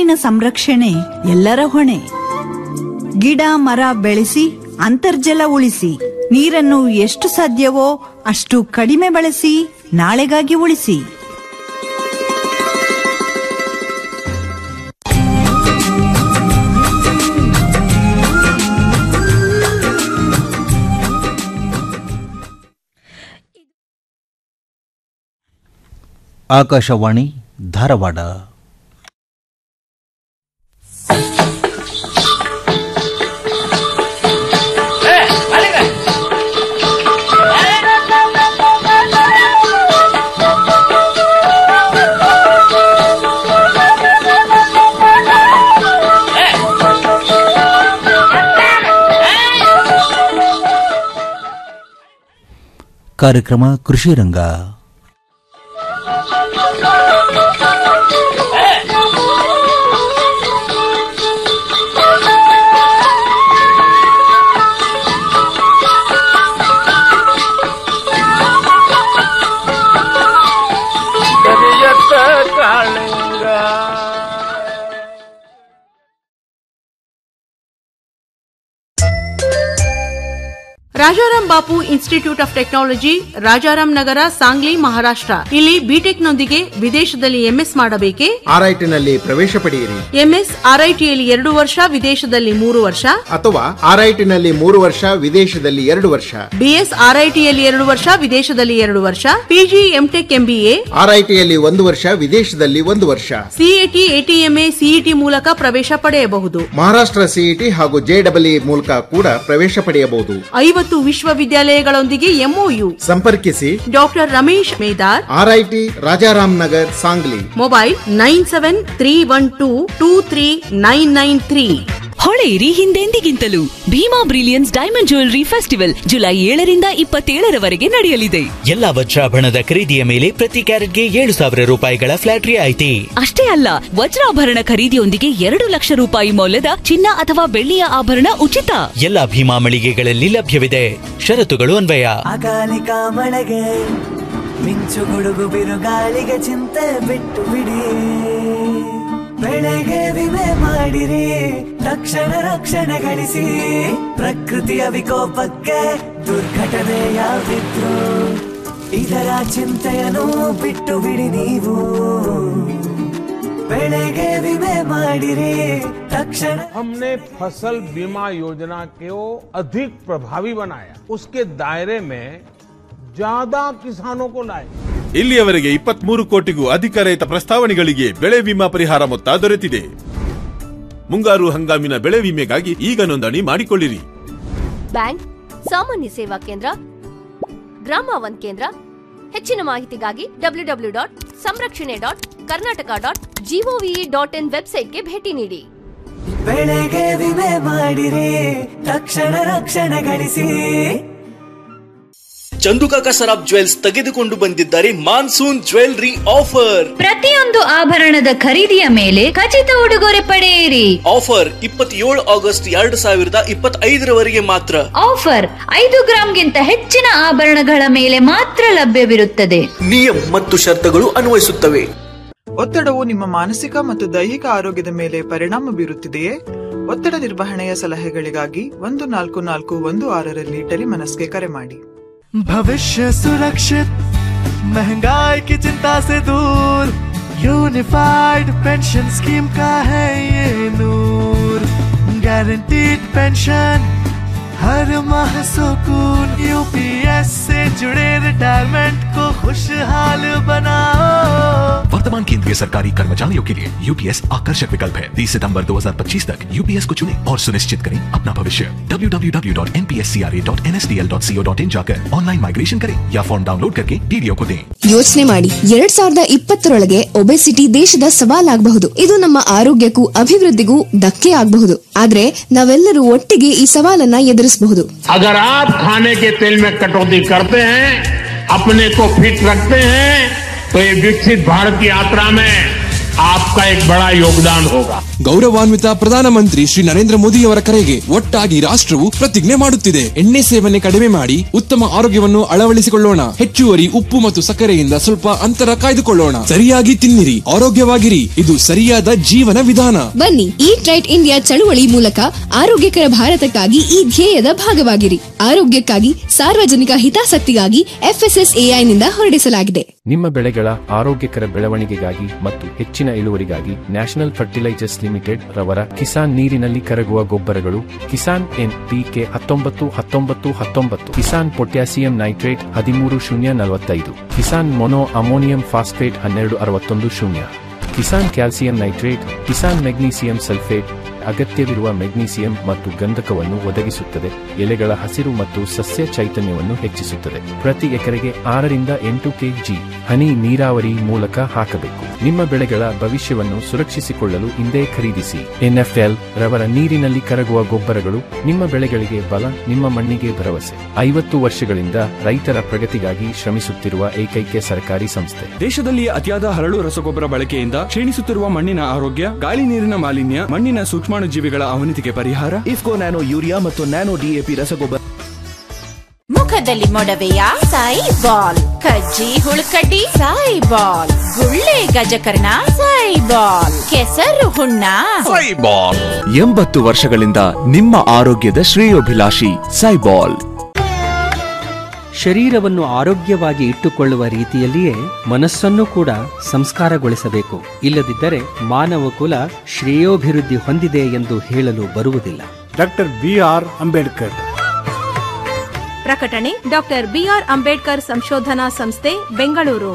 ನೀರಿನ ಸಂರಕ್ಷಣೆ ಎಲ್ಲರ ಹೊಣೆ ಗಿಡ ಮರ ಬೆಳೆಸಿ ಅಂತರ್ಜಲ ಉಳಿಸಿ ನೀರನ್ನು ಎಷ್ಟು ಸಾಧ್ಯವೋ ಅಷ್ಟು ಕಡಿಮೆ ಬಳಸಿ ನಾಳೆಗಾಗಿ ಉಳಿಸಿ ಆಕಾಶವಾಣಿ ಧಾರವಾಡ ಕಾರ್ಯಕ್ರಮ ಕೃಷಿ ರಂಗ ಕರಿಯತ್ತ ಕಾಳಿಂಗ Rajaram Bapu institute of technology Rajaram Nagar Sangli Maharashtra ಇಲ್ಲಿ ಬಿಟೆಕ್ ನೊಂದಿಗೆ ವಿದೇಶದಲ್ಲಿ ಎಂಎಸ್ ಮಾಡಬೇಕೆ ಆರ್ಐಟಿನಲ್ಲಿ ಪ್ರವೇಶ ಪಡೆಯಿರಿ ಎಂಎಸ್ ಆರ್ಐಟಿಯಲ್ಲಿ ಎರಡು ವರ್ಷ ವಿದೇಶದಲ್ಲಿ ಮೂರು ವರ್ಷ ಅಥವಾ ಆರ್ಐಟಿನಲ್ಲಿ ಮೂರು ವರ್ಷ ವಿದೇಶದಲ್ಲಿ ಎರಡು ವರ್ಷ ಬಿಎಸ್ ಆರ್ಐಟಿಯಲ್ಲಿ ಎರಡು ವರ್ಷ ವಿದೇಶದಲ್ಲಿ ಎರಡು ವರ್ಷ ಪಿಜಿ ಎಂಟೆಕ್ ಎಂಬಿಎ ಆರ್ಐಟಿಯಲ್ಲಿ ಒಂದು ವರ್ಷ ವಿದೇಶದಲ್ಲಿ ಒಂದು ವರ್ಷ ಸಿಎಟಿ ಎಟಿಎಂಎ ಸಿಇಟಿ ಮೂಲಕ ಪ್ರವೇಶ ಪಡೆಯಬಹುದು ಮಹಾರಾಷ್ಟ್ರ ಸಿಇಟಿ ಹಾಗೂ ಜೆಡಬ್ಲ್ಇ ಮೂಲಕ ಕೂಡ ಪ್ರವೇಶ ಪಡೆಯಬಹುದು ಐವತ್ತು ವಿಶ್ವವಿದ್ಯಾಲಯಗಳೊಂದಿಗೆ ಎಂಒಯು ಸಂಪರ್ಕಿಸಿ doctor Ramesh Medar RIT Rajaram Nagar Sangli mobile nine seven three one two two three nine nine three ಹೊಳೆಯಿರಿ ಹಿಂದೆಂದಿಗಿಂತಲೂ Bhima brilliance diamond jewellery festival July ಏಳರಿಂದ ಇಪ್ಪತ್ತೇಳರವರೆಗೆ ನಡೆಯಲಿದೆ ಎಲ್ಲಾ ವಜ್ರಾಭರಣದ ಖರೀದಿಯ ಮೇಲೆ ಪ್ರತಿ ಕ್ಯಾರೆಟ್ಗೆ ಏಳು ಸಾವಿರ ರೂಪಾಯಿಗಳ ಫ್ಲಾಟ್ ರಿಯಾಯಿತಿ ಅಷ್ಟೇ ಅಲ್ಲ ವಜ್ರಾಭರಣ ಖರೀದಿಯೊಂದಿಗೆ ಎರಡು ಲಕ್ಷ ರೂಪಾಯಿ ಮೌಲ್ಯದ ಚಿನ್ನ ಅಥವಾ ಬೆಳ್ಳಿಯ ಆಭರಣ ಉಚಿತ ಎಲ್ಲಾ ಭೀಮಾ ಮಳಿಗೆಗಳಲ್ಲಿ ಲಭ್ಯವಿದೆ ಷರತ್ತುಗಳು ಅನ್ವಯ ಅಕಾಲಿಕ ಮಳೆಗೆ ಮಿಂಚು ಗುಡುಗು ಬಿರುಗಾಳಿಗೆ ಚಿಂತೆ ಬಿಟ್ಟು ಬಿಡಿ ಬೆಳೆಗೆ ವಿಮೆ ಮಾಡಿರಿ ತಕ್ಷಣ ರಕ್ಷಣೆ ಗಳಿಸಿ ಪ್ರಕೃತಿಯ ವಿಕೋಪಕ್ಕೆ ದುರ್ಘಟನೆ ಯಾವಿದ್ರು ಇದರ ಚಿಂತೆಯನ್ನು ಬಿಟ್ಟು ಬಿಡಿ ನೀವು ಬೆಳೆಗೆ ವಿಮೆ ಮಾಡಿರಿ ತಕ್ಷಣ हमने फसल बीमा योजना को अधिक प्रभावी बनाया उसके दायरे में ज्यादा किसानों को लाए ಇಲ್ಲಿಯವರೆಗೆ ಇಪ್ಪತ್ಮೂರು ಕೋಟಿಗೂ ಅಧಿಕ ರೈತ ಪ್ರಸ್ತಾವನೆಗಳಿಗೆ ಬೆಳೆ ವಿಮಾ ಪರಿಹಾರ ಮೊತ್ತ ದೊರೆತಿದೆ ಮುಂಗಾರು ಹಂಗಾಮಿನ ಬೆಳೆ ವಿಮೆಗಾಗಿ ಈಗ ನೋಂದಣಿ ಮಾಡಿಕೊಳ್ಳಿರಿ ಬ್ಯಾಂಕ್ ಸಾಮಾನ್ಯ ಸೇವಾ ಕೇಂದ್ರ ಗ್ರಾಮ ಒನ್ ಕೇಂದ್ರ ಹೆಚ್ಚಿನ ಮಾಹಿತಿಗಾಗಿ ಡಬ್ಲ್ಯೂ ಡಬ್ಲ್ಯೂ ಡಾಟ್ ಸಂರಕ್ಷಣೆ dot Karnataka dot gov dot in ವೆಬ್ಸೈಟ್ಗೆ ಭೇಟಿ ನೀಡಿ ಬೆಳೆಗೆ ವಿಮೆ ಮಾಡಿರಿ ತಕ್ಷಣ ರಕ್ಷಣೆ ಗಳಿಸಿ ಚಂದುಕಾಕ ಸರಾಬ್ ಜ್ವೆಲ್ಸ್ ತೆಗೆದುಕೊಂಡು ಬಂದಿದ್ದಾರೆ ಮಾನ್ಸೂನ್ ಜ್ವೆಲ್ರಿ ಆಫರ್ ಪ್ರತಿಯೊಂದು ಆಭರಣದ ಖರೀದಿಯ ಮೇಲೆ ಖಚಿತ ಉಡುಗೊರೆ ಪಡೆಯಿರಿ ಆಫರ್ ಇಪ್ಪತ್ತೇಳು ಆಗಸ್ಟ್ ಎರಡು ಸಾವಿರದ ಇಪ್ಪತ್ತೈದರವರೆಗೆ ಮಾತ್ರ ಆಫರ್ ಐದು ಗ್ರಾಂಗಿಂತ ಹೆಚ್ಚಿನ ಆಭರಣಗಳ ಮೇಲೆ ಮಾತ್ರ ಲಭ್ಯವಿರುತ್ತದೆ ನಿಯಮ ಮತ್ತು ಷರತ್ತುಗಳು ಅನ್ವಯಿಸುತ್ತವೆ ಒತ್ತಡವು ನಿಮ್ಮ ಮಾನಸಿಕ ಮತ್ತು ದೈಹಿಕ ಆರೋಗ್ಯದ ಮೇಲೆ ಪರಿಣಾಮ ಬೀರುತ್ತಿದೆಯೇ ಒತ್ತಡ ನಿರ್ವಹಣೆಯ ಸಲಹೆಗಳಿಗಾಗಿ ಒಂದು ನಾಲ್ಕು ನಾಲ್ಕು ಒಂದು ಆರರಲ್ಲಿ ಟೆಲಿಮನಸ್ಗೆ ಕರೆ ಮಾಡಿ भविष्य सुरक्षित महंगाई की चिंता से दूर यूनिफाइड पेंशन स्कीम का है ये नूर गारंटीड पेंशन हर माह सुकून यूपीएस से जुड़े रिटायरमेंट को खुशहाल बनाओ वर्तमान केंद्रीय सरकारी कर्मचारियों के लिए यूपीएस आकर्षक विकल्प है 30 सितंबर 2025 तक यूपीएस को चुनें और सुनिश्चित करें अपना भविष्य www.npscra.nsdl.co.in जाकर ऑनलाइन माइग्रेशन करें या फॉर्म डाउनलोड करके डीडीओ को दें ಯೋಚನೆ ಮಾಡಿ ಎರಡ್ ಸಾವಿರದ ಇಪ್ಪತ್ತರೊಳಗೆ ಒಬೆಸಿಟಿ ದೇಶದ ಸವಾಲಾಗಬಹುದು ಇದು ನಮ್ಮ ಆರೋಗ್ಯಕ್ಕೂ ಅಭಿವೃದ್ಧಿಗೂ ಧಕ್ಕೆ ಆಗಬಹುದು ಆದ್ರೆ ನಾವೆಲ್ಲರೂ ಒಟ್ಟಿಗೆ ಈ ಸವಾಲನ್ನ ಎದುರಿಸಬಹುದು अगर आप खाने के तेल में कटौती करते हैं अपने को फिट रखते हैं तो ये विकसित भारत की यात्रा में आपका एक बड़ा योगदान होगा ಗೌರವಾನ್ವಿತ ಪ್ರಧಾನಮಂತ್ರಿ ಶ್ರೀ ನರೇಂದ್ರ ಮೋದಿಯವರ ಕರೆಗೆ ಒಟ್ಟಾಗಿ ರಾಷ್ಟ್ರವು ಪ್ರತಿಜ್ಞೆ ಮಾಡುತ್ತಿದೆ ಎಣ್ಣೆ ಸೇವನೆ ಕಡಿಮೆ ಮಾಡಿ ಉತ್ತಮ ಆರೋಗ್ಯವನ್ನು ಅಳವಡಿಸಿಕೊಳ್ಳೋಣ ಹೆಚ್ಚುವರಿ ಉಪ್ಪು ಮತ್ತು ಸಕ್ಕರೆಯಿಂದ ಸ್ವಲ್ಪ ಅಂತರ ಕಾಯ್ದುಕೊಳ್ಳೋಣ ಸರಿಯಾಗಿ ತಿನ್ನಿರಿ ಆರೋಗ್ಯವಾಗಿರಿ ಇದು ಸರಿಯಾದ ಜೀವನ ವಿಧಾನ ಬನ್ನಿ ಈಟ್ ರೈಟ್ ಇಂಡಿಯಾ ಚಳುವಳಿ ಮೂಲಕ ಆರೋಗ್ಯಕರ ಭಾರತಕ್ಕಾಗಿ ಈ ಧ್ಯೇಯದ ಭಾಗವಾಗಿರಿ ಆರೋಗ್ಯಕ್ಕಾಗಿ ಸಾರ್ವಜನಿಕ ಹಿತಾಸಕ್ತಿಗಾಗಿ ಎಫ್ಎಸ್ಎಸ್ಎಐ ನಿಂದ ಹೊರಡಿಸಲಾಗಿದೆ ನಿಮ್ಮ ಬೆಳೆಗಳ ಆರೋಗ್ಯಕರ ಬೆಳವಣಿಗೆಗಾಗಿ ಮತ್ತು ಹೆಚ್ಚಿನ ಇಳುವರಿಗಾಗಿ ನ್ಯಾಷನಲ್ ಫರ್ಟಿಲೈಸರ್ಸ್ ಲಿಮಿಟೆಡ್ ರವರ ಕಿಸಾನ್ ನೀರಿನಲ್ಲಿ ಕರಗುವ ಗೊಬ್ಬರಗಳು ಕಿಸಾನ್ ಎನ್ ಪಿಕೆ ಹತ್ತೊಂಬತ್ತು ಹತ್ತೊಂಬತ್ತು ಹತ್ತೊಂಬತ್ತು ಕಿಸಾನ್ ಪೊಟ್ಯಾಸಿಯಂ ನೈಟ್ರೇಟ್ ಹದಿಮೂರು ಶೂನ್ಯ ನಲವತ್ತೈದು ಕಿಸಾನ್ ಮೊನೋ ಅಮೋನಿಯಂ ಫಾಸ್ಫೇಟ್ ಹನ್ನೆರಡು ಅರವತ್ತೊಂದು ಶೂನ್ಯ Kisan calcium nitrate Kisan magnesium sulphate ಅಗತ್ಯವಿರುವ ಮೆಗ್ನೀಸಿಯಂ ಮತ್ತು ಗಂಧಕವನ್ನು ಒದಗಿಸುತ್ತದೆ ಎಲೆಗಳ ಹಸಿರು ಮತ್ತು ಸಸ್ಯ ಚೈತನ್ಯವನ್ನು ಹೆಚ್ಚಿಸುತ್ತದೆ ಪ್ರತಿ ಎಕರೆಗೆ ಆರರಿಂದ ಎಂಟು ಕೆಜಿ ಹನಿ ನೀರಾವರಿ ಮೂಲಕ ಹಾಕಬೇಕು ನಿಮ್ಮ ಬೆಳೆಗಳ ಭವಿಷ್ಯವನ್ನು ಸುರಕ್ಷಿಸಿಕೊಳ್ಳಲು ಇಂದೇ ಖರೀದಿಸಿ ಎನ್ಎಫ್ಎಲ್ ರವರ ನೀರಿನಲ್ಲಿ ಕರಗುವ ಗೊಬ್ಬರಗಳು ನಿಮ್ಮ ಬೆಳೆಗಳಿಗೆ ಬಲ ನಿಮ್ಮ ಮಣ್ಣಿಗೆ ಭರವಸೆ ಐವತ್ತು ವರ್ಷಗಳಿಂದ ರೈತರ ಪ್ರಗತಿಗಾಗಿ ಶ್ರಮಿಸುತ್ತಿರುವ ಏಕೈಕ ಸರ್ಕಾರಿ ಸಂಸ್ಥೆ ದೇಶದಲ್ಲಿ ಅತಿಯಾದ ಹರಳು ರಸಗೊಬ್ಬರ ಬಳಕೆಯಿಂದ ಕ್ಷೀಣಿಸುತ್ತಿರುವ ಮಣ್ಣಿನ ಆರೋಗ್ಯ ಗಾಳಿ ನೀರಿನ ಮಾಲಿನ್ಯ ಮಣ್ಣಿನ ಸೂಕ್ಷ್ಮಾಣುಜೀವಿಗಳ ಅವನತಿಗೆ ಪರಿಹಾರ ಇಫ್ಕೋ ನ್ಯಾನೋ ಯೂರಿಯಾ ಮತ್ತು ನ್ಯಾನೋ ಡಿಎಪಿ ರಸಗೊಬ್ಬರ ಮುಖದಲ್ಲಿ ಮೊಡವೆಯ ಸಾಯಿ ಬಾಲ್ ಕಜ್ಜಿ ಹುಳುಕಡ್ಡಿ ಸಾಯಿ ಬಾಲ್ ಗುಳ್ಳೆ ಗಜಕರ್ಣ ಸಾಯಿ ಬಾಲ್ ಕೆಸರು ಹುಣ್ಣ ಸೈಬಾಲ್ ಎಂಬತ್ತು ವರ್ಷಗಳಿಂದ ನಿಮ್ಮ ಆರೋಗ್ಯದ ಶ್ರೇಯೋಭಿಲಾಷಿ ಸೈಬಾಲ್ ಶರೀರವನ್ನು ಆರೋಗ್ಯವಾಗಿ ಇಟ್ಟುಕೊಳ್ಳುವ ರೀತಿಯಲ್ಲಿಯೇ ಮನಸ್ಸನ್ನು ಕೂಡ ಸಂಸ್ಕಾರಗೊಳಿಸಬೇಕು ಇಲ್ಲದಿದ್ದರೆ ಮಾನವ ಕುಲ ಶ್ರೇಯೋಭಿವೃದ್ಧಿ ಹೊಂದಿದೆ ಎಂದು ಹೇಳಲು ಬರುವುದಿಲ್ಲ ಡಾಕ್ಟರ್ ಬಿ ಆರ್ ಅಂಬೇಡ್ಕರ್ ಪ್ರಕಟಣೆ ಡಾಕ್ಟರ್ ಬಿಆರ್ ಅಂಬೇಡ್ಕರ್ ಸಂಶೋಧನಾ ಸಂಸ್ಥೆ ಬೆಂಗಳೂರು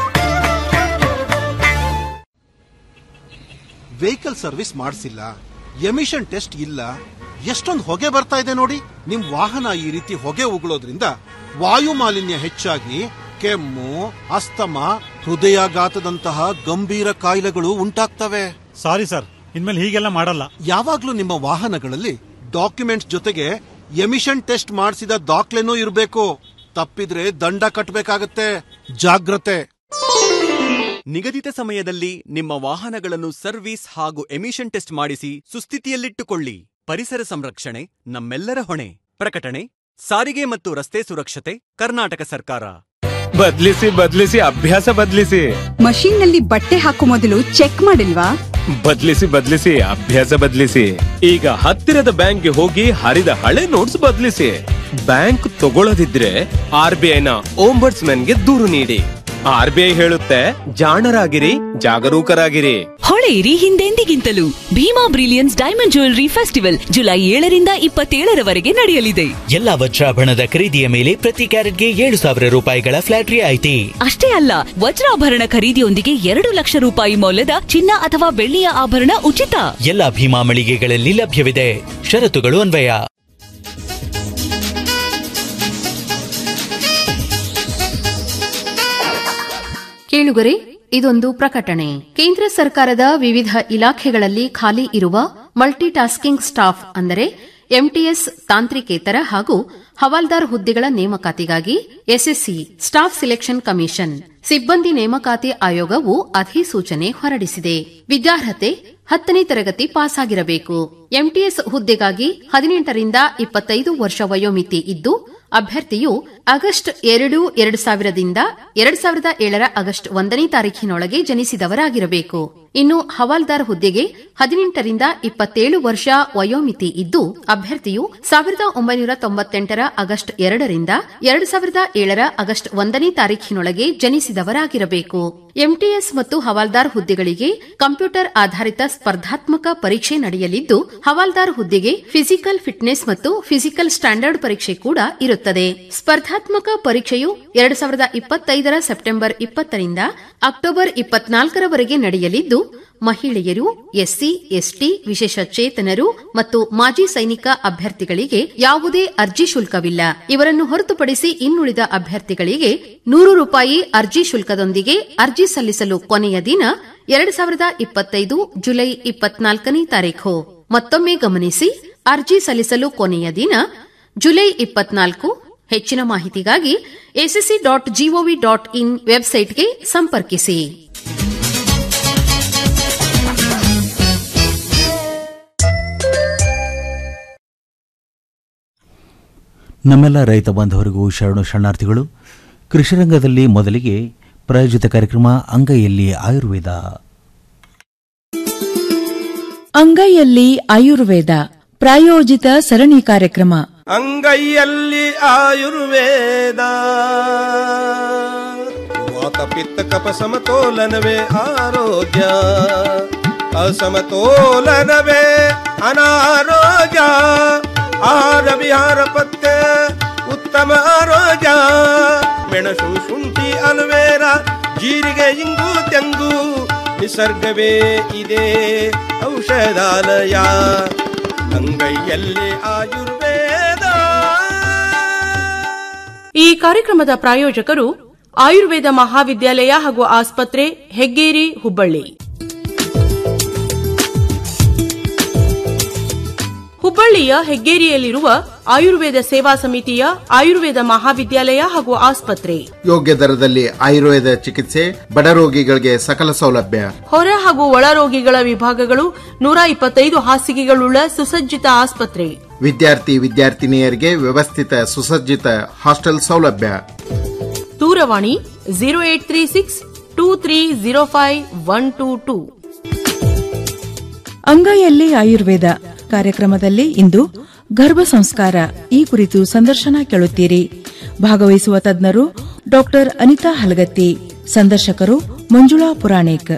ವೆಹಿಕಲ್ ಸರ್ವಿಸ್ ಮಾಡಿಸಿಲ್ಲ ಎಮಿಷನ್ ಟೆಸ್ಟ್ ಇಲ್ಲ ಎಷ್ಟೊಂದು ಹೊಗೆ ಬರ್ತಾ ಇದೆ ನೋಡಿ ನಿಮ್ ವಾಹನ ಈ ರೀತಿ ಹೊಗೆ ಉಗುಳೋದ್ರಿಂದ ವಾಯು ಮಾಲಿನ್ಯ ಹೆಚ್ಚಾಗಿ ಕೆಮ್ಮು ಅಸ್ತಮ ಹೃದಯಾಘಾತದಂತಹ ಗಂಭೀರ ಕಾಯಿಲೆಗಳು ಉಂಟಾಗ್ತವೆ ಸಾರಿ ಸರ್ ಇನ್ಮೇಲೆ ಹೀಗೆಲ್ಲ ಮಾಡಲ್ಲ ಯಾವಾಗ್ಲೂ ನಿಮ್ಮ ವಾಹನಗಳಲ್ಲಿ ಡಾಕ್ಯುಮೆಂಟ್ಸ್ ಜೊತೆಗೆ ಎಮಿಷನ್ ಟೆಸ್ಟ್ ಮಾಡಿಸಿದ ದಾಖಲೆನೂ ಇರಬೇಕು ತಪ್ಪಿದ್ರೆ ದಂಡ ಕಟ್ಟಬೇಕಾಗತ್ತೆ ಜಾಗ್ರತೆ ನಿಗದಿತ ಸಮಯದಲ್ಲಿ ನಿಮ್ಮ ವಾಹನಗಳನ್ನು ಸರ್ವಿಸ್ ಹಾಗೂ ಎಮಿಷನ್ ಟೆಸ್ಟ್ ಮಾಡಿಸಿ ಸುಸ್ಥಿತಿಯಲ್ಲಿಟ್ಟುಕೊಳ್ಳಿ ಪರಿಸರ ಸಂರಕ್ಷಣೆ ನಮ್ಮೆಲ್ಲರ ಹೊಣೆ ಪ್ರಕಟಣೆ ಸಾರಿಗೆ ಮತ್ತು ರಸ್ತೆ ಸುರಕ್ಷತೆ ಕರ್ನಾಟಕ ಸರ್ಕಾರ ಬದ್ಲಿಸಿ ಬದ್ಲಿಸಿ ಅಭ್ಯಾಸ ಬದ್ಲಿಸಿ ಮಷೀನ್ ನಲ್ಲಿ ಬಟ್ಟೆ ಹಾಕೋ ಮೊದಲು ಚೆಕ್ ಮಾಡಿಲ್ವಾ ಬದ್ಲಿಸಿ ಬದ್ಲಿಸಿ ಅಭ್ಯಾಸ ಬದ್ಲಿಸಿ ಈಗ ಹತ್ತಿರದ ಬ್ಯಾಂಕ್ಗೆ ಹೋಗಿ ಹರಿದ ಹಳೆ ನೋಟ್ಸ್ ಬದ್ಲಿಸಿ ಬ್ಯಾಂಕ್ ತಗೊಳ್ಳದಿದ್ರೆ ಆರ್ ಬಿ ಐನ ಗೆ ದೂರು ನೀಡಿ ಆರ್ ಬಿ ಐ ಹೇಳುತ್ತೆ ಜಾಣರಾಗಿರಿ ಜಾಗರೂಕರಾಗಿರಿ ಹೊಳೆಯಿರಿ ಹಿಂದೆಂದಿಗಿಂತಲೂ Bhima brilliance diamond jewellery festival July ಏಳರಿಂದ ಇಪ್ಪತ್ತೇಳರವರೆಗೆ ನಡೆಯಲಿದೆ ಎಲ್ಲಾ ವಜ್ರಾಭರಣದ ಖರೀದಿಯ ಮೇಲೆ ಪ್ರತಿ ಕ್ಯಾರೆಟ್ಗೆ ಏಳು ಸಾವಿರ ರೂಪಾಯಿಗಳ ಫ್ಲಾಟ್ ರಿಯಾಯಿತಿ ಅಷ್ಟೇ ಅಲ್ಲ ವಜ್ರಾಭರಣ ಖರೀದಿಯೊಂದಿಗೆ ಎರಡು ಲಕ್ಷ ರೂಪಾಯಿ ಮೌಲ್ಯದ ಚಿನ್ನ ಅಥವಾ ಬೆಳ್ಳಿಯ ಆಭರಣ ಉಚಿತ ಎಲ್ಲಾ ಭೀಮಾ ಮಳಿಗೆಗಳಲ್ಲಿ ಲಭ್ಯವಿದೆ ಷರತ್ತುಗಳು ಅನ್ವಯ ಕೇಳುಗರೆ ಇದೊಂದು ಪ್ರಕಟಣೆ ಕೇಂದ್ರ ಸರ್ಕಾರದ ವಿವಿಧ ಇಲಾಖೆಗಳಲ್ಲಿ ಖಾಲಿ ಇರುವ ಮಲ್ಟಿ ಟಾಸ್ಕಿಂಗ್ ಸ್ಟಾಫ್ ಅಂದರೆ ಎಂಟಿಎಸ್ ತಾಂತ್ರಿಕೇತರ ಹಾಗೂ ಹವಾಲ್ದಾರ್ ಹುದ್ದೆಗಳ ನೇಮಕಾತಿಗಾಗಿ ಎಸ್ಎಸ್ಸಿ ಸ್ಟಾಫ್ ಸಿಲೆಕ್ಷನ್ ಕಮಿಷನ್ ಸಿಬ್ಬಂದಿ ನೇಮಕಾತಿ ಆಯೋಗವು ಅಧಿಸೂಚನೆ ಹೊರಡಿಸಿದೆ ವಿದ್ಯಾರ್ಹತೆ ಹತ್ತನೇ ತರಗತಿ ಪಾಸ್ ಆಗಿರಬೇಕು ಎಂಟಿಎಸ್ ಹುದ್ದೆಗಾಗಿ ಹದಿನೆಂಟರಿಂದ ಇಪ್ಪತ್ತೈದು ವರ್ಷ ವಯೋಮಿತಿ ಇದ್ದು ಅಭ್ಯರ್ಥಿಯು ಆಗಸ್ಟ್ ಎರಡು ಎರಡು ಸಾವಿರದಿಂದ ಎರಡು ಸಾವಿರದ ಏಳರ ಆಗಸ್ಟ್ ಒಂದನೇ ತಾರೀಖಿನೊಳಗೆ ಜನಿಸಿದವರಾಗಿರಬೇಕು ಇನ್ನು ಹವಾಲ್ದಾರ್ ಹುದ್ದೆಗೆ ಹದಿನೆಂಟರಿಂದ ಇಪ್ಪತ್ತೇಳು ವರ್ಷ ವಯೋಮಿತಿ ಇದ್ದು ಅಭ್ಯರ್ಥಿಯು ಸಾವಿರದ ಒಂಬೈನೂರ ತೊಂಬತ್ತೆಂಟರ ಆಗಸ್ಟ್ ಎರಡರಿಂದ ಎರಡು ಸಾವಿರದ ಏಳರ ಆಗಸ್ಟ್ ಒಂದನೇ ತಾರೀಖಿನೊಳಗೆ ಜನಿಸಿದವರಾಗಿರಬೇಕು ಎಂಟಿಎಸ್ ಮತ್ತು ಹವಾಲ್ದಾರ್ ಹುದ್ದೆಗಳಿಗೆ ಕಂಪ್ಯೂಟರ್ ಆಧಾರಿತ ಸ್ಪರ್ಧಾತ್ಮಕ ಪರೀಕ್ಷೆ ನಡೆಯಲಿದ್ದು ಹವಾಲ್ದಾರ್ ಹುದ್ದೆಗೆ ಫಿಸಿಕಲ್ ಫಿಟ್ನೆಸ್ ಮತ್ತು ಫಿಸಿಕಲ್ ಸ್ಟ್ಯಾಂಡರ್ಡ್ ಪರೀಕ್ಷೆ ಕೂಡ ಇರುತ್ತದೆ ಸ್ಪರ್ಧಾತ್ಮಕ ಪರೀಕ್ಷೆಯು ಎರಡು ಸಾವಿರದ ಇಪ್ಪತ್ತೈದರ ಸೆಪ್ಟೆಂಬರ್ ಇಪ್ಪತ್ತರಿಂದ ಅಕ್ಟೋಬರ್ ಇಪ್ಪತ್ನಾಲ್ಕರವರೆಗೆ ನಡೆಯಲಿದ್ದು ಮಹಿಳೆಯರು ಎಸ್ಸಿ ಎಸ್ಟಿ ವಿಶೇಷಚೇತನರು ಮತ್ತು ಮಾಜಿ ಸೈನಿಕ ಅಭ್ಯರ್ಥಿಗಳಿಗೆ ಯಾವುದೇ ಅರ್ಜಿ ಶುಲ್ಕವಿಲ್ಲ ಇವರನ್ನು ಹೊರತುಪಡಿಸಿ ಇನ್ನುಳಿದ ಅಭ್ಯರ್ಥಿಗಳಿಗೆ ನೂರು ರೂಪಾಯಿ ಅರ್ಜಿ ಶುಲ್ಕದೊಂದಿಗೆ ಅರ್ಜಿ ಸಲ್ಲಿಸಲು ಕೊನೆಯ ದಿನ ಎರಡು ಸಾವಿರದ ಇಪ್ಪತ್ತೈದು ಜುಲೈ ಇಪ್ಪತ್ನಾಲ್ಕನೇ ತಾರೀಖು ಮತ್ತೊಮ್ಮೆ ಗಮನಿಸಿ ಅರ್ಜಿ ಸಲ್ಲಿಸಲು ಕೊನೆಯ ದಿನ ಜುಲೈ ಇಪ್ಪತ್ನಾಲ್ಕು ಹೆಚ್ಚಿನ ಮಾಹಿತಿಗಾಗಿ SSC dot gov dot in ವೆಬ್ಸೈಟ್ಗೆ ಸಂಪರ್ಕಿಸಿ ನಮ್ಮೆಲ್ಲ ರೈತ ಬಾಂಧವರಿಗೂ ಶರಣು ಶರಣಾರ್ಥಿಗಳು ಕೃಷಿರಂಗದಲ್ಲಿ ಮೊದಲಿಗೆ ಪ್ರಾಯೋಜಿತ ಕಾರ್ಯಕ್ರಮ ಅಂಗೈಯಲ್ಲಿ ಆಯುರ್ವೇದ ಅಂಗೈಯಲ್ಲಿ ಆಯುರ್ವೇದ ಪ್ರಾಯೋಜಿತ ಸರಣಿ ಕಾರ್ಯಕ್ರಮ ಅಂಗೈಯಲ್ಲಿ ಆಯುರ್ವೇದ ವಾತ ಪಿತ್ತ ಕಪ ಸಮತೋಲನವೇ ಆರೋಗ್ಯ ಅಸಮತೋಲನವೇ ಅನಾರೋಗ್ಯ ಆಹಾರ ವಿಹಾರ ಪತ್ತೆ ಉತ್ತಮ ಆರೋಗ್ಯ ಮೆಣಸು ಶುಂಠಿ ಅಲುವೇರ ಜೀರಿಗೆ ಇಂಗು ತೆಂಗು ನಿಸರ್ಗವೇ ಇದೆ ಔಷಧಾಲಯ ಅಂಗೈಯಲ್ಲಿ ಆಯುರ್ವೇದ ಈ ಕಾರ್ಯಕ್ರಮದ ಪ್ರಾಯೋಜಕರು ಆಯುರ್ವೇದ ಮಹಾವಿದ್ಯಾಲಯ ಹಾಗೂ ಆಸ್ಪತ್ರೆ ಹೆಗ್ಗೇರಿ ಹುಬ್ಬಳ್ಳಿ ಹುಬ್ಬಳ್ಳಿಯ ಹೆಗ್ಗೇರಿಯಲ್ಲಿರುವ ಆಯುರ್ವೇದ ಸೇವಾ ಸಮಿತಿಯ ಆಯುರ್ವೇದ ಮಹಾವಿದ್ಯಾಲಯ ಹಾಗೂ ಆಸ್ಪತ್ರೆ ಯೋಗ್ಯ ದರದಲ್ಲಿ ಆಯುರ್ವೇದ ಚಿಕಿತ್ಸೆ ಬಡ ರೋಗಿಗಳಿಗೆ ಸಕಲ ಸೌಲಭ್ಯ ಹೊರ ಹಾಗೂ ಒಳ ರೋಗಿಗಳ ವಿಭಾಗಗಳು ನೂರ ಇಪ್ಪತ್ತೈದು ಹಾಸಿಗೆಗಳುಳ್ಳ ಸುಸಜ್ಜಿತ ಆಸ್ಪತ್ರೆ ವಿದ್ಯಾರ್ಥಿ ವಿದ್ಯಾರ್ಥಿನಿಯರಿಗೆ ವ್ಯವಸ್ಥಿತ ಸುಸಜ್ಜಿತ ಹಾಸ್ಟೆಲ್ ಸೌಲಭ್ಯ ದೂರವಾಣಿ zero eight three six two three zero five one two two ಅಂಗೈಯಲ್ಲಿ ಆಯುರ್ವೇದ ಕಾರ್ಯಕ್ರಮದಲ್ಲಿ ಇಂದು ಗರ್ಭ ಸಂಸ್ಕಾರ ಈ ಕುರಿತು ಸಂದರ್ಶನ ಕೇಳುತ್ತೀರಿ ಭಾಗವಹಿಸುವ ತಜ್ಞರು ಡಾಕ್ಟರ್ ಅನಿತಾ ಹಲಗತ್ತಿ ಸಂದರ್ಶಕರು ಮಂಜುಳಾ ಪುರಾಣಿಕ್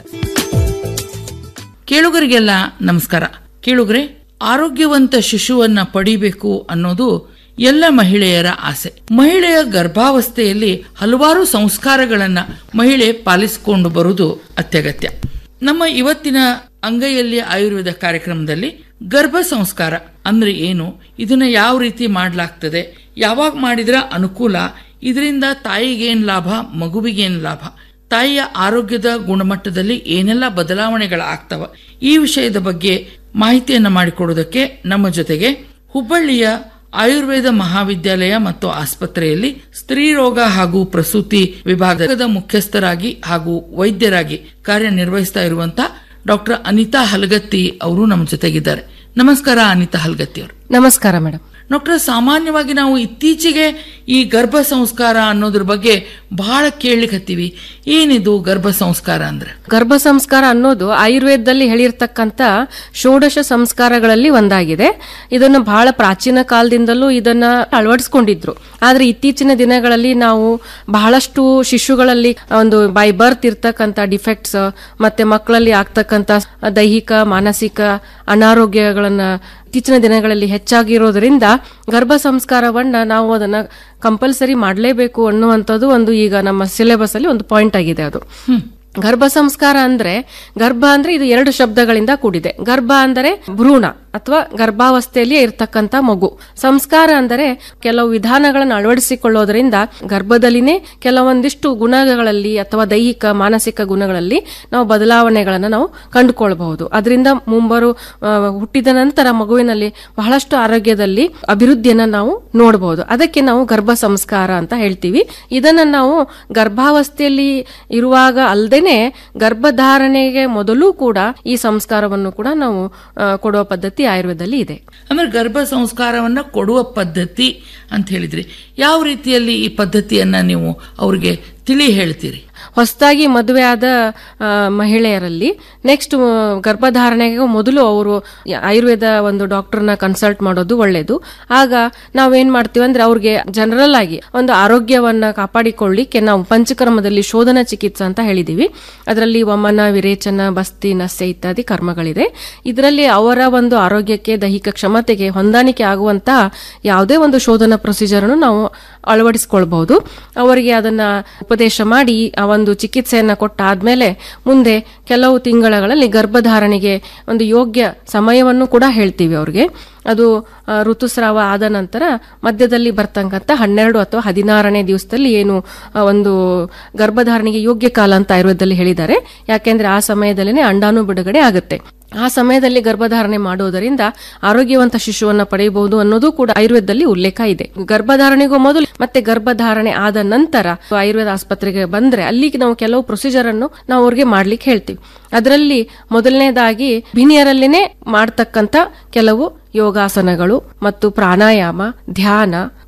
ಕೇಳುಗರಿಗೆಲ್ಲ ನಮಸ್ಕಾರ ಕೇಳುಗರೆ ಆರೋಗ್ಯವಂತ ಶಿಶುವನ್ನ ಪಡಿಬೇಕು ಅನ್ನೋದು ಎಲ್ಲ ಮಹಿಳೆಯರ ಆಸೆ ಮಹಿಳೆಯ ಗರ್ಭಾವಸ್ಥೆಯಲ್ಲಿ ಹಲವಾರು ಸಂಸ್ಕಾರಗಳನ್ನ ಮಹಿಳೆ ಪಾಲಿಸಿಕೊಂಡು ಬರುವುದು ಅತ್ಯಗತ್ಯ ನಮ್ಮ ಇವತ್ತಿನ ಅಂಗೈಯಲ್ಲಿ ಆಯುರ್ವೇದ ಕಾರ್ಯಕ್ರಮದಲ್ಲಿ ಗರ್ಭ ಸಂಸ್ಕಾರ ಅಂದ್ರೆ ಏನು ಇದನ್ನ ಯಾವ ರೀತಿ ಮಾಡಲಾಗ್ತದೆ ಯಾವಾಗ ಮಾಡಿದ್ರ ಅನುಕೂಲ ಇದರಿಂದ ತಾಯಿಗೇನ್ ಲಾಭ ಮಗುವಿಗೇನ್ ಲಾಭ ತಾಯಿಯ ಆರೋಗ್ಯದ ಗುಣಮಟ್ಟದಲ್ಲಿ ಏನೆಲ್ಲ ಬದಲಾವಣೆಗಳಾಗ್ತವ ಈ ವಿಷಯದ ಬಗ್ಗೆ ಮಾಹಿತಿಯನ್ನ ಮಾಡಿಕೊಡೋದಕ್ಕೆ ನಮ್ಮ ಜೊತೆಗೆ ಹುಬ್ಬಳ್ಳಿಯ ಆಯುರ್ವೇದ ಮಹಾವಿದ್ಯಾಲಯ ಮತ್ತು ಆಸ್ಪತ್ರೆಯಲ್ಲಿ ಸ್ತ್ರೀ ರೋಗ ಹಾಗೂ ಪ್ರಸೂತಿ ವಿಭಾಗದ ಮುಖ್ಯಸ್ಥರಾಗಿ ಹಾಗೂ ವೈದ್ಯರಾಗಿ ಕಾರ್ಯನಿರ್ವಹಿಸ್ತಾ ಇರುವಂತ ಡಾಕ್ಟರ್ ಅನಿತಾ ಹಲಗತ್ತಿ ಅವರು ನಮ್ಮ ಜೊತೆಗಿದ್ದಾರೆ ನಮಸ್ಕಾರ ಅನಿತಾ ಹಲಗತ್ತಿ ಅವರು ನಮಸ್ಕಾರ ಮೇಡಮ್ ಡಾಕ್ಟರ್ ಸಾಮಾನ್ಯವಾಗಿ ನಾವು ಇತ್ತೀಚೆಗೆ ಈ ಗರ್ಭ ಸಂಸ್ಕಾರ ಅನ್ನೋದ್ರ ಬಗ್ಗೆ ಬಹಳ ಕೇಳಲಿಕ್ಕತ್ತೀವಿ ಏನಿದು ಗರ್ಭ ಸಂಸ್ಕಾರ ಅಂದ್ರೆ ಗರ್ಭ ಸಂಸ್ಕಾರ ಅನ್ನೋದು ಆಯುರ್ವೇದದಲ್ಲಿ ಹೇಳಿರ್ತಕ್ಕಂಥ ಷೋಡಶ ಸಂಸ್ಕಾರಗಳಲ್ಲಿ ಒಂದಾಗಿದೆ ಇದನ್ನು ಬಹಳ ಪ್ರಾಚೀನ ಕಾಲದಿಂದಲೂ ಇದನ್ನ ಅಳವಡಿಸ್ಕೊಂಡಿದ್ರು ಆದ್ರೆ ಇತ್ತೀಚಿನ ದಿನಗಳಲ್ಲಿ ನಾವು ಬಹಳಷ್ಟು ಶಿಶುಗಳಲ್ಲಿ ಒಂದು ಬೈ ಬರ್ತ್ ಇರ್ತಕ್ಕಂಥ ಡಿಫೆಕ್ಟ್ಸ್ ಮತ್ತೆ ಮಕ್ಕಳಲ್ಲಿ ಆಗ್ತಕ್ಕಂಥ ದೈಹಿಕ ಮಾನಸಿಕ ಅನಾರೋಗ್ಯಗಳನ್ನ ಇತ್ತೀಚಿನ ದಿನಗಳಲ್ಲಿ ಹೆಚ್ಚಾಗಿರೋದ್ರಿಂದ ಗರ್ಭ ಸಂಸ್ಕಾರವನ್ನ ನಾವು ಅದನ್ನ ಕಂಪಲ್ಸರಿ ಮಾಡಲೇಬೇಕು ಅನ್ನುವಂಥದ್ದು ಒಂದು ಈಗ ನಮ್ಮ ಸಿಲೆಬಸ್ ಅಲ್ಲಿ ಒಂದು ಪಾಯಿಂಟ್ ಆಗಿದೆ ಅದು ಗರ್ಭ ಸಂಸ್ಕಾರ ಅಂದ್ರೆ ಗರ್ಭ ಅಂದ್ರೆ ಇದು ಎರಡು ಶಬ್ದಗಳಿಂದ ಕೂಡಿದೆ ಗರ್ಭ ಅಂದರೆ ಭ್ರೂಣ ಅಥವಾ ಗರ್ಭಾವಸ್ಥೆಯಲ್ಲಿ ಇರ್ತಕ್ಕಂಥ ಮಗು ಸಂಸ್ಕಾರ ಅಂದರೆ ಕೆಲವು ವಿಧಾನಗಳನ್ನು ಅಳವಡಿಸಿಕೊಳ್ಳೋದ್ರಿಂದ ಗರ್ಭದಲ್ಲಿನೇ ಕೆಲವೊಂದಿಷ್ಟು ಗುಣಗಳಲ್ಲಿ ಅಥವಾ ದೈಹಿಕ ಮಾನಸಿಕ ಗುಣಗಳಲ್ಲಿ ನಾವು ಬದಲಾವಣೆಗಳನ್ನು ನಾವು ಕಂಡುಕೊಳ್ಬಹುದು ಅದರಿಂದ ಮುಂಬರು ಆ, ಹುಟ್ಟಿದ ನಂತರ ಮಗುವಿನಲ್ಲಿ ಬಹಳಷ್ಟು ಆರೋಗ್ಯದಲ್ಲಿ ಅಭಿವೃದ್ಧಿಯನ್ನ ನಾವು ನೋಡಬಹುದು ಅದಕ್ಕೆ ನಾವು ಗರ್ಭ ಸಂಸ್ಕಾರ ಅಂತ ಹೇಳ್ತೀವಿ ಇದನ್ನ ನಾವು ಗರ್ಭಾವಸ್ಥೆಯಲ್ಲಿ ಇರುವಾಗ ಅಲ್ಲದೇನೆ ಗರ್ಭಧಾರಣೆಗೆ ಮೊದಲು ಕೂಡ ಈ ಸಂಸ್ಕಾರವನ್ನು ಕೂಡ ನಾವು ಆ, ಕೊಡುವ ಪದ್ಧತಿ ಆಯುರ್ವೇದದಲ್ಲಿ ಇದೆ ಅಂದ್ರೆ ಗರ್ಭ ಸಂಸ್ಕಾರವನ್ನ ಕೊಡುವ ಪದ್ಧತಿ ಅಂತ ಹೇಳಿದ್ರಿ ಯಾವ ರೀತಿಯಲ್ಲಿ ಈ ಪದ್ಧತಿಯನ್ನ ನೀವು ಅವ್ರಿಗೆ ತಿಳಿ ಹೇಳ್ತೀರಿ ಹೊಸದಾಗಿ ಮದುವೆ ಆದ ಆ, ಮಹಿಳೆಯರಲ್ಲಿ ನೆಕ್ಸ್ಟ್ ಗರ್ಭಧಾರಣೆಗೆ ಮೊದಲು ಅವರು ಆಯುರ್ವೇದ ಒಂದು ಡಾಕ್ಟರ್ನ ಕನ್ಸಲ್ಟ್ ಮಾಡೋದು ಒಳ್ಳೇದು ಆಗ ನಾವೇನ್ ಮಾಡ್ತೀವಿ ಅಂದ್ರೆ ಅವ್ರಿಗೆ ಜನರಲ್ ಆಗಿ ಒಂದು ಆರೋಗ್ಯವನ್ನ ಕಾಪಾಡಿಕೊಳ್ಳಿಕ್ಕೆ ನಾವು ಪಂಚಕರ್ಮದಲ್ಲಿ ಶೋಧನ ಚಿಕಿತ್ಸೆ ಅಂತ ಹೇಳಿದೀವಿ ಅದರಲ್ಲಿ ವಮನ ವಿರೇಚನ ಬಸ್ತಿ ನಸ್ಯ ಇತ್ಯಾದಿ ಕರ್ಮಗಳಿದೆ ಇದರಲ್ಲಿ ಅವರ ಒಂದು ಆರೋಗ್ಯಕ್ಕೆ ದೈಹಿಕ ಕ್ಷಮತೆಗೆ ಹೊಂದಾಣಿಕೆ ಆಗುವಂತಹ ಯಾವುದೇ ಒಂದು ಶೋಧನ ಪ್ರೊಸೀಜರ್ ನಾವು ಅಳವಡಿಸಿಕೊಳ್ಬಹುದು ಅವರಿಗೆ ಅದನ್ನ ಉಪದೇಶ ಮಾಡಿ ಆ ಒಂದು ಚಿಕಿತ್ಸೆಯನ್ನ ಕೊಟ್ಟಾದ್ಮೇಲೆ ಮುಂದೆ ಕೆಲವು ತಿಂಗಳಲ್ಲಿ ಗರ್ಭಧಾರಣೆಗೆ ಒಂದು ಯೋಗ್ಯ ಸಮಯವನ್ನು ಕೂಡ ಹೇಳ್ತೀವಿ ಅವ್ರಿಗೆ ಅದು ಆ, ಋತುಸ್ರಾವ ಆದ ನಂತರ ಮಧ್ಯದಲ್ಲಿ ಬರ್ತಕ್ಕಂಥ ಹನ್ನೆರಡು ಅಥವಾ ಹದಿನಾರನೇ ದಿವಸದಲ್ಲಿ ಏನು ಆ, ಒಂದು ಗರ್ಭಧಾರಣೆಗೆ ಯೋಗ್ಯ ಕಾಲ ಅಂತ ಆಯುರ್ವೇದದಲ್ಲಿ ಹೇಳಿದ್ದಾರೆ ಯಾಕೆಂದ್ರೆ ಆ ಸಮಯದಲ್ಲಿನೇ ಅಂಡಾಣು ಬಿಡುಗಡೆ ಆಗುತ್ತೆ ಆ ಸಮಯದಲ್ಲಿ ಗರ್ಭಧಾರಣೆ ಮಾಡುವುದರಿಂದ ಆರೋಗ್ಯವಂತ ಶಿಶುವನ್ನ ಪಡೆಯಬಹುದು ಅನ್ನೋದು ಕೂಡ ಆಯುರ್ವೇದದಲ್ಲಿ ಉಲ್ಲೇಖ ಇದೆ ಗರ್ಭಧಾರಣೆಗೂ ಮೊದಲು ಮತ್ತೆ ಗರ್ಭಧಾರಣೆ ಆದ ನಂತರ ಆಯುರ್ವೇದ ಆಸ್ಪತ್ರೆಗೆ ಬಂದ್ರೆ ಅಲ್ಲಿಗೆ ನಾವು ಕೆಲವು ಪ್ರೊಸೀಜರ್ ಅನ್ನು ನಾವು ಅವ್ರಿಗೆ ಮಾಡ್ಲಿಕ್ಕೆ ಹೇಳ್ತೀವಿ ಅದರಲ್ಲಿ ಮೊದಲನೇದಾಗಿ ಬಿನಿಯರಲ್ಲಿನೇ ಮಾಡ್ತಕ್ಕಂಥ ಕೆಲವು ಯೋಗಾಸನಗಳು ಮತ್ತು ಪ್ರಾಣಾಯಾಮ ಧ್ಯಾನ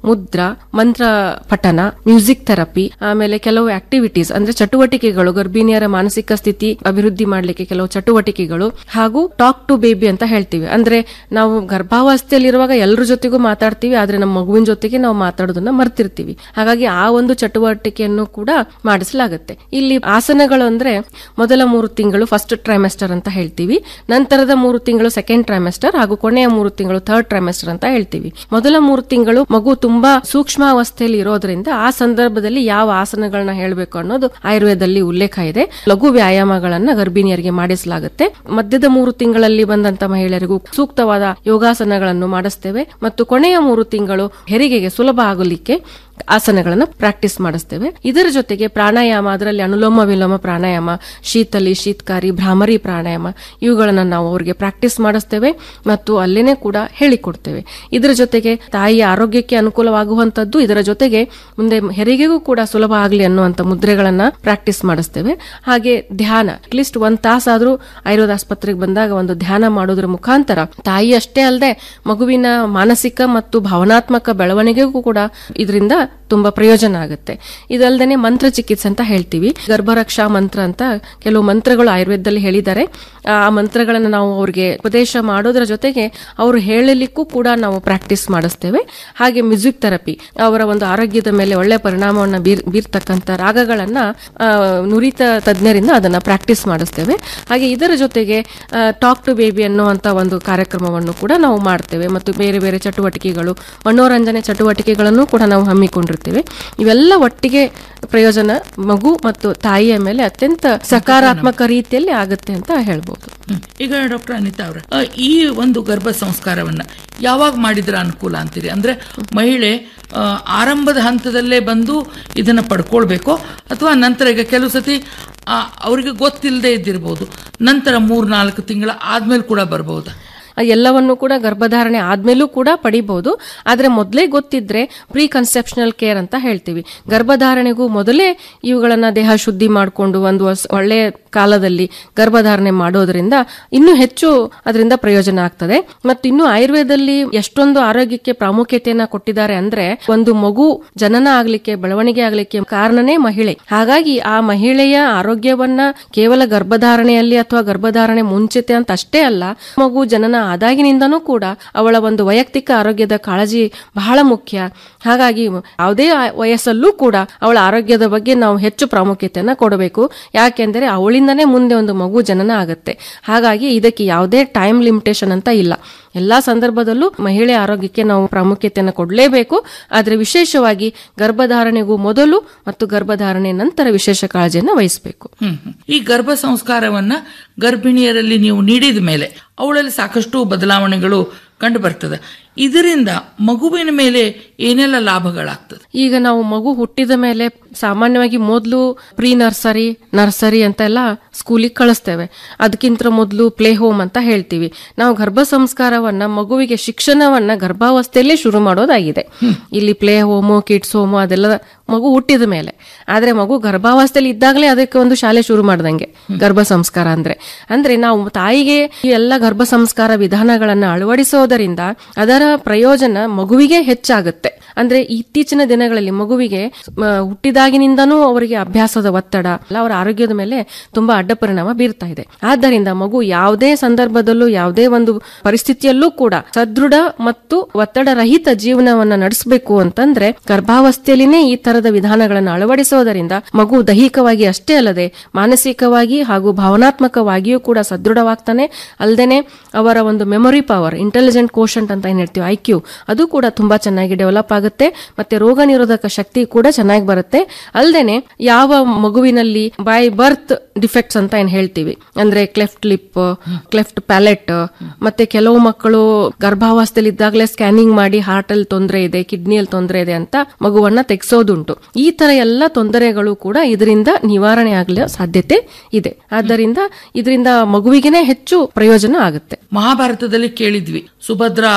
ಮುದ್ರಾ ಮಂತ್ರ ಪಠನ ಮ್ಯೂಸಿಕ್ ಥೆರಪಿ ಆಮೇಲೆ ಕೆಲವು ಆಕ್ಟಿವಿಟೀಸ್ ಅಂದ್ರೆ ಚಟುವಟಿಕೆಗಳು ಗರ್ಭಿಣಿಯರ ಮಾನಸಿಕ ಸ್ಥಿತಿ ಅಭಿವೃದ್ಧಿ ಮಾಡಲಿಕ್ಕೆ ಕೆಲವು ಚಟುವಟಿಕೆಗಳು ಹಾಗೂ ಟಾಕ್ ಟು ಬೇಬಿ ಅಂತ ಹೇಳ್ತೀವಿ ಅಂದ್ರೆ ನಾವು ಗರ್ಭಾವಸ್ಥೆಯಲ್ಲಿರುವಾಗ ಎಲ್ಲರ ಜೊತೆಗೂ ಮಾತಾಡ್ತೀವಿ ಆದ್ರೆ ನಮ್ಮ ಮಗುವಿನ ಜೊತೆಗೆ ನಾವು ಮಾತಾಡೋದನ್ನ ಮರ್ತಿರ್ತೀವಿ ಹಾಗಾಗಿ ಆ ಒಂದು ಚಟುವಟಿಕೆಯನ್ನು ಕೂಡ ಮಾಡಿಸಲಾಗುತ್ತೆ ಇಲ್ಲಿ ಆಸನಗಳು ಅಂದ್ರೆ ಮೊದಲ ಮೂರು ತಿಂಗಳು ಫಸ್ಟ್ ಟ್ರೈಮೆಸ್ಟರ್ ಅಂತ ಹೇಳ್ತೀವಿ ನಂತರದ ಮೂರು ತಿಂಗಳು ಸೆಕೆಂಡ್ ಟ್ರೈಮೆಸ್ಟರ್ ಹಾಗೂ ಕೊನೆಯ ಮೂರು ತಿಂಗಳು ಥರ್ಡ್ ಟ್ರೈಮೆಸ್ಟರ್ ಅಂತ ಹೇಳ್ತೀವಿ ಮೊದಲ ಮೂರು ತಿಂಗಳು ಮಗು ತುಂಬಾ ಸೂಕ್ಷ್ಮ ಅವಸ್ಥೆಯಲ್ಲಿ ಇರೋದ್ರಿಂದ ಆ ಸಂದರ್ಭದಲ್ಲಿ ಯಾವ ಆಸನಗಳನ್ನ ಹೇಳಬೇಕು ಅನ್ನೋದು ಆಯುರ್ವೇದದಲ್ಲಿ ಉಲ್ಲೇಖ ಇದೆ ಲಘು ವ್ಯಾಯಾಮಗಳನ್ನ ಗರ್ಭಿಣಿಯರಿಗೆ ಮಾಡಿಸಲಾಗುತ್ತೆ ಮಧ್ಯದ ಮೂರು ತಿಂಗಳಲ್ಲಿ ಬಂದಂತ ಮಹಿಳೆಯರಿಗೂ ಸೂಕ್ತವಾದ ಯೋಗಾಸನಗಳನ್ನು ಮಾಡಿಸ್ತೇವೆ ಮತ್ತು ಕೊನೆಯ ಮೂರು ತಿಂಗಳು ಹೆರಿಗೆಗೆ ಸುಲಭ ಆಗಲಿಕ್ಕೆ ಆಸನಗಳನ್ನು ಪ್ರಾಕ್ಟೀಸ್ ಮಾಡಿಸ್ತೇವೆ ಇದರ ಜೊತೆಗೆ ಪ್ರಾಣಾಯಾಮ ಅದರಲ್ಲಿ ಅನುಲೋಮ ವಿಲೋಮ ಪ್ರಾಣಾಯಾಮ ಶೀತಲಿ ಶೀತ್ಕಾರಿ ಭ್ರಾಮರಿ ಪ್ರಾಣಾಯಾಮ ಇವುಗಳನ್ನ ನಾವು ಅವರಿಗೆ ಪ್ರಾಕ್ಟೀಸ್ ಮಾಡಿಸ್ತೇವೆ ಮತ್ತು ಅಲ್ಲೇನೆ ಕೂಡ ಹೇಳಿಕೊಡ್ತೇವೆ ಇದರ ಜೊತೆಗೆ ತಾಯಿಯ ಆರೋಗ್ಯಕ್ಕೆ ಅನುಕೂಲವಾಗುವಂತದ್ದು ಇದರ ಜೊತೆಗೆ ಮುಂದೆ ಹೆರಿಗೆಗೂ ಕೂಡ ಸುಲಭ ಆಗಲಿ ಅನ್ನುವಂತ ಮುದ್ರೆಗಳನ್ನ ಪ್ರಾಕ್ಟೀಸ್ ಮಾಡಿಸ್ತೇವೆ ಹಾಗೆ ಧ್ಯಾನ ಅಟ್ಲೀಸ್ಟ್ ಒಂದ್ ತಾಸಾದ್ರೂ ಆಯುರ್ವೇದ ಆಸ್ಪತ್ರೆಗೆ ಬಂದಾಗ ಒಂದು ಧ್ಯಾನ ಮಾಡೋದ್ರ ಮುಖಾಂತರ ತಾಯಿ ಅಷ್ಟೇ ಅಲ್ಲದೆ ಮಗುವಿನ ಮಾನಸಿಕ ಮತ್ತು ಭಾವನಾತ್ಮಕ ಬೆಳವಣಿಗೆಗೂ ಕೂಡ ಇದರಿಂದ ತುಂಬಾ ಪ್ರಯೋಜನ ಆಗುತ್ತೆ ಇದಲ್ದೇನೆ ಮಂತ್ರ ಚಿಕಿತ್ಸೆ ಅಂತ ಹೇಳ್ತೀವಿ ಗರ್ಭರಕ್ಷಾ ಮಂತ್ರ ಅಂತ ಕೆಲವು ಮಂತ್ರಗಳು ಆಯುರ್ವೇದದಲ್ಲಿ ಹೇಳಿದ್ದಾರೆ ಆ ಮಂತ್ರಗಳನ್ನ ನಾವು ಅವ್ರಿಗೆ ಉಪದೇಶ ಮಾಡೋದ್ರ ಜೊತೆಗೆ ಅವರು ಹೇಳಲಿಕ್ಕೂ ಕೂಡ ನಾವು ಪ್ರಾಕ್ಟೀಸ್ ಮಾಡಿಸ್ತೇವೆ ಹಾಗೆ ಮ್ಯೂಸಿಕ್ ಥೆರಪಿ ಅವರ ಒಂದು ಆರೋಗ್ಯದ ಮೇಲೆ ಒಳ್ಳೆ ಪರಿಣಾಮವನ್ನು ಬೀರ್ ಬೀರ್ತಕ್ಕಂಥ ರಾಗಗಳನ್ನ ಆ, ನುರಿತ ತಜ್ಞರಿಂದ ಅದನ್ನ ಪ್ರಾಕ್ಟೀಸ್ ಮಾಡಿಸ್ತೇವೆ ಹಾಗೆ ಇದರ ಜೊತೆಗೆ ಟಾಕ್ ಟು ಬೇಬಿ ಅನ್ನುವಂತ ಒಂದು ಕಾರ್ಯಕ್ರಮವನ್ನು ಕೂಡ ನಾವು ಮಾಡ್ತೇವೆ ಮತ್ತು ಬೇರೆ ಬೇರೆ ಚಟುವಟಿಕೆಗಳು ಮನೋರಂಜನೆ ಚಟುವಟಿಕೆಗಳನ್ನು ಕೂಡ ನಾವು ಹಮ್ಮಿಕೊಂಡಿರ್ತೇವೆ ಇವೆಲ್ಲ ಒಟ್ಟಿಗೆ ಪ್ರಯೋಜನ ಮಗು ಮತ್ತು ತಾಯಿಯ ಮೇಲೆ ಅತ್ಯಂತ ಸಕಾರಾತ್ಮಕ ರೀತಿಯಲ್ಲಿ ಆಗುತ್ತೆ ಅಂತ ಹೇಳ್ಬೋದು ಈಗ ಡಾಕ್ಟರ್ ಅನಿತಾ ಅವರ ಈ ಒಂದು ಗರ್ಭ ಸಂಸ್ಕಾರವನ್ನ ಯಾವಾಗ ಮಾಡಿದ್ರೆ ಅನುಕೂಲ ಅಂತೀರಿ ಅಂದ್ರೆ ಮಹಿಳೆ ಆ, ಆರಂಭದ ಹಂತದಲ್ಲೇ ಬಂದು ಇದನ್ನ ಪಡ್ಕೊಳ್ಬೇಕೋ ಅಥವಾ ನಂತರ ಈಗ ಕೆಲವು ಸತಿ ಆ, ಅವ್ರಿಗೆ ಗೊತ್ತಿಲ್ಲದೆ ಇದ್ದಿರ್ಬೋದು ನಂತರ ಮೂರ್ ನಾಲ್ಕು ತಿಂಗಳ ಆದ್ಮೇಲೆ ಕೂಡ ಬರ್ಬೋದಾ ಆ ಎಲ್ಲವನ್ನು ಕೂಡ ಗರ್ಭಧಾರಣೆ ಆದ್ಮೇಲೂ ಕೂಡ ಪಡಿಬಹುದು ಆದ್ರೆ ಮೊದಲೇ ಗೊತ್ತಿದ್ರೆ ಪ್ರೀ ಕನ್ಸೆಪ್ಷನಲ್ ಕೇರ್ ಅಂತ ಹೇಳ್ತೀವಿ ಗರ್ಭಧಾರಣೆಗೂ ಮೊದಲೇ ಇವುಗಳನ್ನ ದೇಹ ಶುದ್ಧಿ ಮಾಡಿಕೊಂಡು ಒಂದು ಹೊಸ- ಒಳ್ಳೆ ಕಾಲದಲ್ಲಿ ಗರ್ಭಧಾರಣೆ ಮಾಡೋದ್ರಿಂದ ಇನ್ನೂ ಹೆಚ್ಚು ಅದರಿಂದ ಪ್ರಯೋಜನ ಆಗ್ತದೆ ಮತ್ತು ಇನ್ನು ಆಯುರ್ವೇದದಲ್ಲಿ ಎಷ್ಟೊಂದು ಆರೋಗ್ಯಕ್ಕೆ ಪ್ರಾಮುಖ್ಯತೆಯನ್ನ ಕೊಟ್ಟಿದ್ದಾರೆ ಅಂದ್ರೆ ಒಂದು ಮಗು ಜನನ ಆಗ್ಲಿಕ್ಕೆ ಬೆಳವಣಿಗೆ ಆಗ್ಲಿಕ್ಕೆ ಕಾರಣನೇ ಮಹಿಳೆ ಹಾಗಾಗಿ ಆ ಮಹಿಳೆಯ ಆರೋಗ್ಯವನ್ನ ಕೇವಲ ಗರ್ಭಧಾರಣೆಯಲ್ಲಿ ಅಥವಾ ಗರ್ಭಧಾರಣೆ ಮುಂಚಿತೆ ಅಂತ ಅಷ್ಟೇ ಅಲ್ಲ ಮಗು ಜನನ ಆದಾಗಿನಿಂದನೂ ಕೂಡ ಅವಳ ಒಂದು ವೈಯಕ್ತಿಕ ಆರೋಗ್ಯದ ಕಾಳಜಿ ಬಹಳ ಮುಖ್ಯ ಹಾಗಾಗಿ ಯಾವುದೇ ಆ- ವಯಸ್ಸಲ್ಲೂ ಕೂಡ ಅವಳ ಆರೋಗ್ಯದ ಬಗ್ಗೆ ನಾವು ಹೆಚ್ಚು ಪ್ರಾಮುಖ್ಯತೆಯನ್ನ ಕೊಡಬೇಕು ಯಾಕೆಂದರೆ ಅವಳಿಂದನೇ ಮುಂದೆ ಒಂದು ಮಗು ಜನನ ಆಗುತ್ತೆ ಹಾಗಾಗಿ ಇದಕ್ಕೆ ಯಾವುದೇ ಟೈಮ್ ಲಿಮಿಟೇಷನ್ ಅಂತ ಇಲ್ಲ ಎಲ್ಲಾ ಸಂದರ್ಭದಲ್ಲೂ ಮಹಿಳೆ ಆರೋಗ್ಯಕ್ಕೆ ನಾವು ಪ್ರಾಮುಖ್ಯತೆಯನ್ನು ಕೊಡಲೇಬೇಕು ಆದರೆ ವಿಶೇಷವಾಗಿ ಗರ್ಭಧಾರಣೆಗೂ ಮೊದಲು ಮತ್ತು ಗರ್ಭಧಾರಣೆ ನಂತರ ವಿಶೇಷ ಕಾಳಜಿಯನ್ನು ವಹಿಸಬೇಕು ಹ್ಮ್ ಹ್ಮ್. ಈ ಗರ್ಭ ಸಂಸ್ಕಾರವನ್ನ ಗರ್ಭಿಣಿಯರಲ್ಲಿ ನೀವು ನೀಡಿದ ಮೇಲೆ ಅವಳಲ್ಲಿ ಸಾಕಷ್ಟು ಬದಲಾವಣೆಗಳು ಕಂಡು ಬರ್ತದೆ ಇದರಿಂದ ಮಗುವಿನ ಮೇಲೆ ಏನೆಲ್ಲ ಲಾಭಗಳಾಗ್ತದೆ ಈಗ ನಾವು ಮಗು ಹುಟ್ಟಿದ ಮೇಲೆ ಸಾಮಾನ್ಯವಾಗಿ ಮೊದಲು ಪ್ರೀ ನರ್ಸರಿ ನರ್ಸರಿ ಅಂತೆಲ್ಲ ಸ್ಕೂಲಿಗೆ ಕಳಿಸ್ತೇವೆ ಅದಕ್ಕಿಂತ ಮೊದಲು ಪ್ಲೇ ಹೋಮ್ ಅಂತ ಹೇಳ್ತೀವಿ ನಾವು ಗರ್ಭ ಸಂಸ್ಕಾರವನ್ನ ಮಗುವಿಗೆ ಶಿಕ್ಷಣವನ್ನ ಗರ್ಭಾವಸ್ಥೆಯಲ್ಲೇ ಶುರು ಮಾಡೋದಾಗಿದೆ ಇಲ್ಲಿ ಪ್ಲೇ ಹೋಮು ಕಿಡ್ಸ್ ಹೋಮು ಅದೆಲ್ಲ ಮಗು ಹುಟ್ಟಿದ ಮೇಲೆ ಆದ್ರೆ ಮಗು ಗರ್ಭಾವಸ್ಥೆಯಲ್ಲಿ ಇದ್ದಾಗಲೇ ಅದಕ್ಕೆ ಒಂದು ಶಾಲೆ ಶುರು ಮಾಡ್ದಂಗೆ ಗರ್ಭ ಸಂಸ್ಕಾರ ಅಂದ್ರೆ ಅಂದ್ರೆ ನಾವು ತಾಯಿಗೆ ಈ ಎಲ್ಲ ಗರ್ಭ ಸಂಸ್ಕಾರ ವಿಧಾನಗಳನ್ನ ಅಳವಡಿಸೋದರಿಂದ ಅದರ ಪ್ರಯೋಜನ ಮಗುವಿಗೆ ಹೆಚ್ಚಾಗುತ್ತೆ ಅಂದ್ರೆ ಇತ್ತೀಚಿನ ದಿನಗಳಲ್ಲಿ ಮಗುವಿಗೆ ಮ, ಹುಟ್ಟಿದಾಗಿನಿಂದನೂ ಅವರಿಗೆ ಅಭ್ಯಾಸದ ಒತ್ತಡ ಎಲ್ಲ ಅವರ ಆರೋಗ್ಯದ ಮೇಲೆ ತುಂಬಾ ಅಡ್ಡ ಪರಿಣಾಮ ಬೀರ್ತಾ ಇದೆ ಆದ್ದರಿಂದ ಮಗು ಯಾವುದೇ ಸಂದರ್ಭದಲ್ಲೂ ಯಾವುದೇ ಒಂದು ಪರಿಸ್ಥಿತಿಯಲ್ಲೂ ಕೂಡ ಸದೃಢ ಮತ್ತು ಒತ್ತಡ ರಹಿತ ಜೀವನವನ್ನ ನಡೆಸಬೇಕು ಅಂತಂದ್ರೆ ಗರ್ಭಾವಸ್ಥೆಯಲ್ಲಿನೇ ಈ ತರದ ವಿಧಾನಗಳನ್ನು ಅಳವಡಿಸೋದರಿಂದ ಮಗು ದೈಹಿಕವಾಗಿ ಅಷ್ಟೇ ಅಲ್ಲದೆ ಮಾನಸಿಕವಾಗಿ ಹಾಗೂ ಭಾವನಾತ್ಮಕವಾಗಿಯೂ ಕೂಡ ಸದೃಢವಾಗ್ತಾನೆ ಅಲ್ಲದೆ ಅವರ ಒಂದು ಮೆಮೊರಿ ಪವರ್ ಇಂಟೆಲಿಜೆಂಟ್ ಕೋಶಂಟ್ ಅಂತ ಏನ್ ಹೇಳ್ತೀವಿ ಐ ಕ್ಯೂ ಅದು ಕೂಡ ತುಂಬಾ ಚೆನ್ನಾಗಿ ಡೆವಲಪ್ ಆಗುತ್ತೆ ಮತ್ತೆ ರೋಗ ನಿರೋಧಕ ಶಕ್ತಿ ಕೂಡ ಚೆನ್ನಾಗಿ ಬರುತ್ತೆ ಅಲ್ಲದೆ ಯಾವ ಮಗುವಿನಲ್ಲಿ ಬೈ ಬರ್ತ್ ಡಿಫೆಕ್ಟ್ಸ್ ಅಂತ ಏನ್ ಹೇಳ್ತೀವಿ ಅಂದ್ರೆ ಕ್ಲೆಫ್ಟ್ ಲಿಪ್ ಕ್ಲೆಫ್ಟ್ ಪ್ಯಾಲೆಟ್ ಮತ್ತೆ ಕೆಲವು ಮಕ್ಕಳು ಗರ್ಭಾವಸ್ಥೆಯಲ್ಲಿ ಇದ್ದಾಗಲೇ ಸ್ಕ್ಯಾನಿಂಗ್ ಮಾಡಿ ಹಾರ್ಟ್ ಅಲ್ಲಿ ತೊಂದರೆ ಇದೆ ಕಿಡ್ನಿಯಲ್ಲಿ ತೊಂದರೆ ಇದೆ ಅಂತ ಮಗುವನ್ನ ತೆಗೆಸೋದುಂಟು ಈ ತರ ಎಲ್ಲ ತೊಂದರೆಗಳು ಕೂಡ ಇದರಿಂದ ನಿವಾರಣೆ ಆಗಲು ಸಾಧ್ಯತೆ ಇದೆ ಆದ್ದರಿಂದ ಇದರಿಂದ ಮಗುವಿಗೆನೆ ಹೆಚ್ಚು ಪ್ರಯೋಜನ ಆಗುತ್ತೆ ಮಹಾಭಾರತದಲ್ಲಿ ಕೇಳಿದ್ವಿ ಸುಭದ್ರ ಅಭಿಮನ್ಯು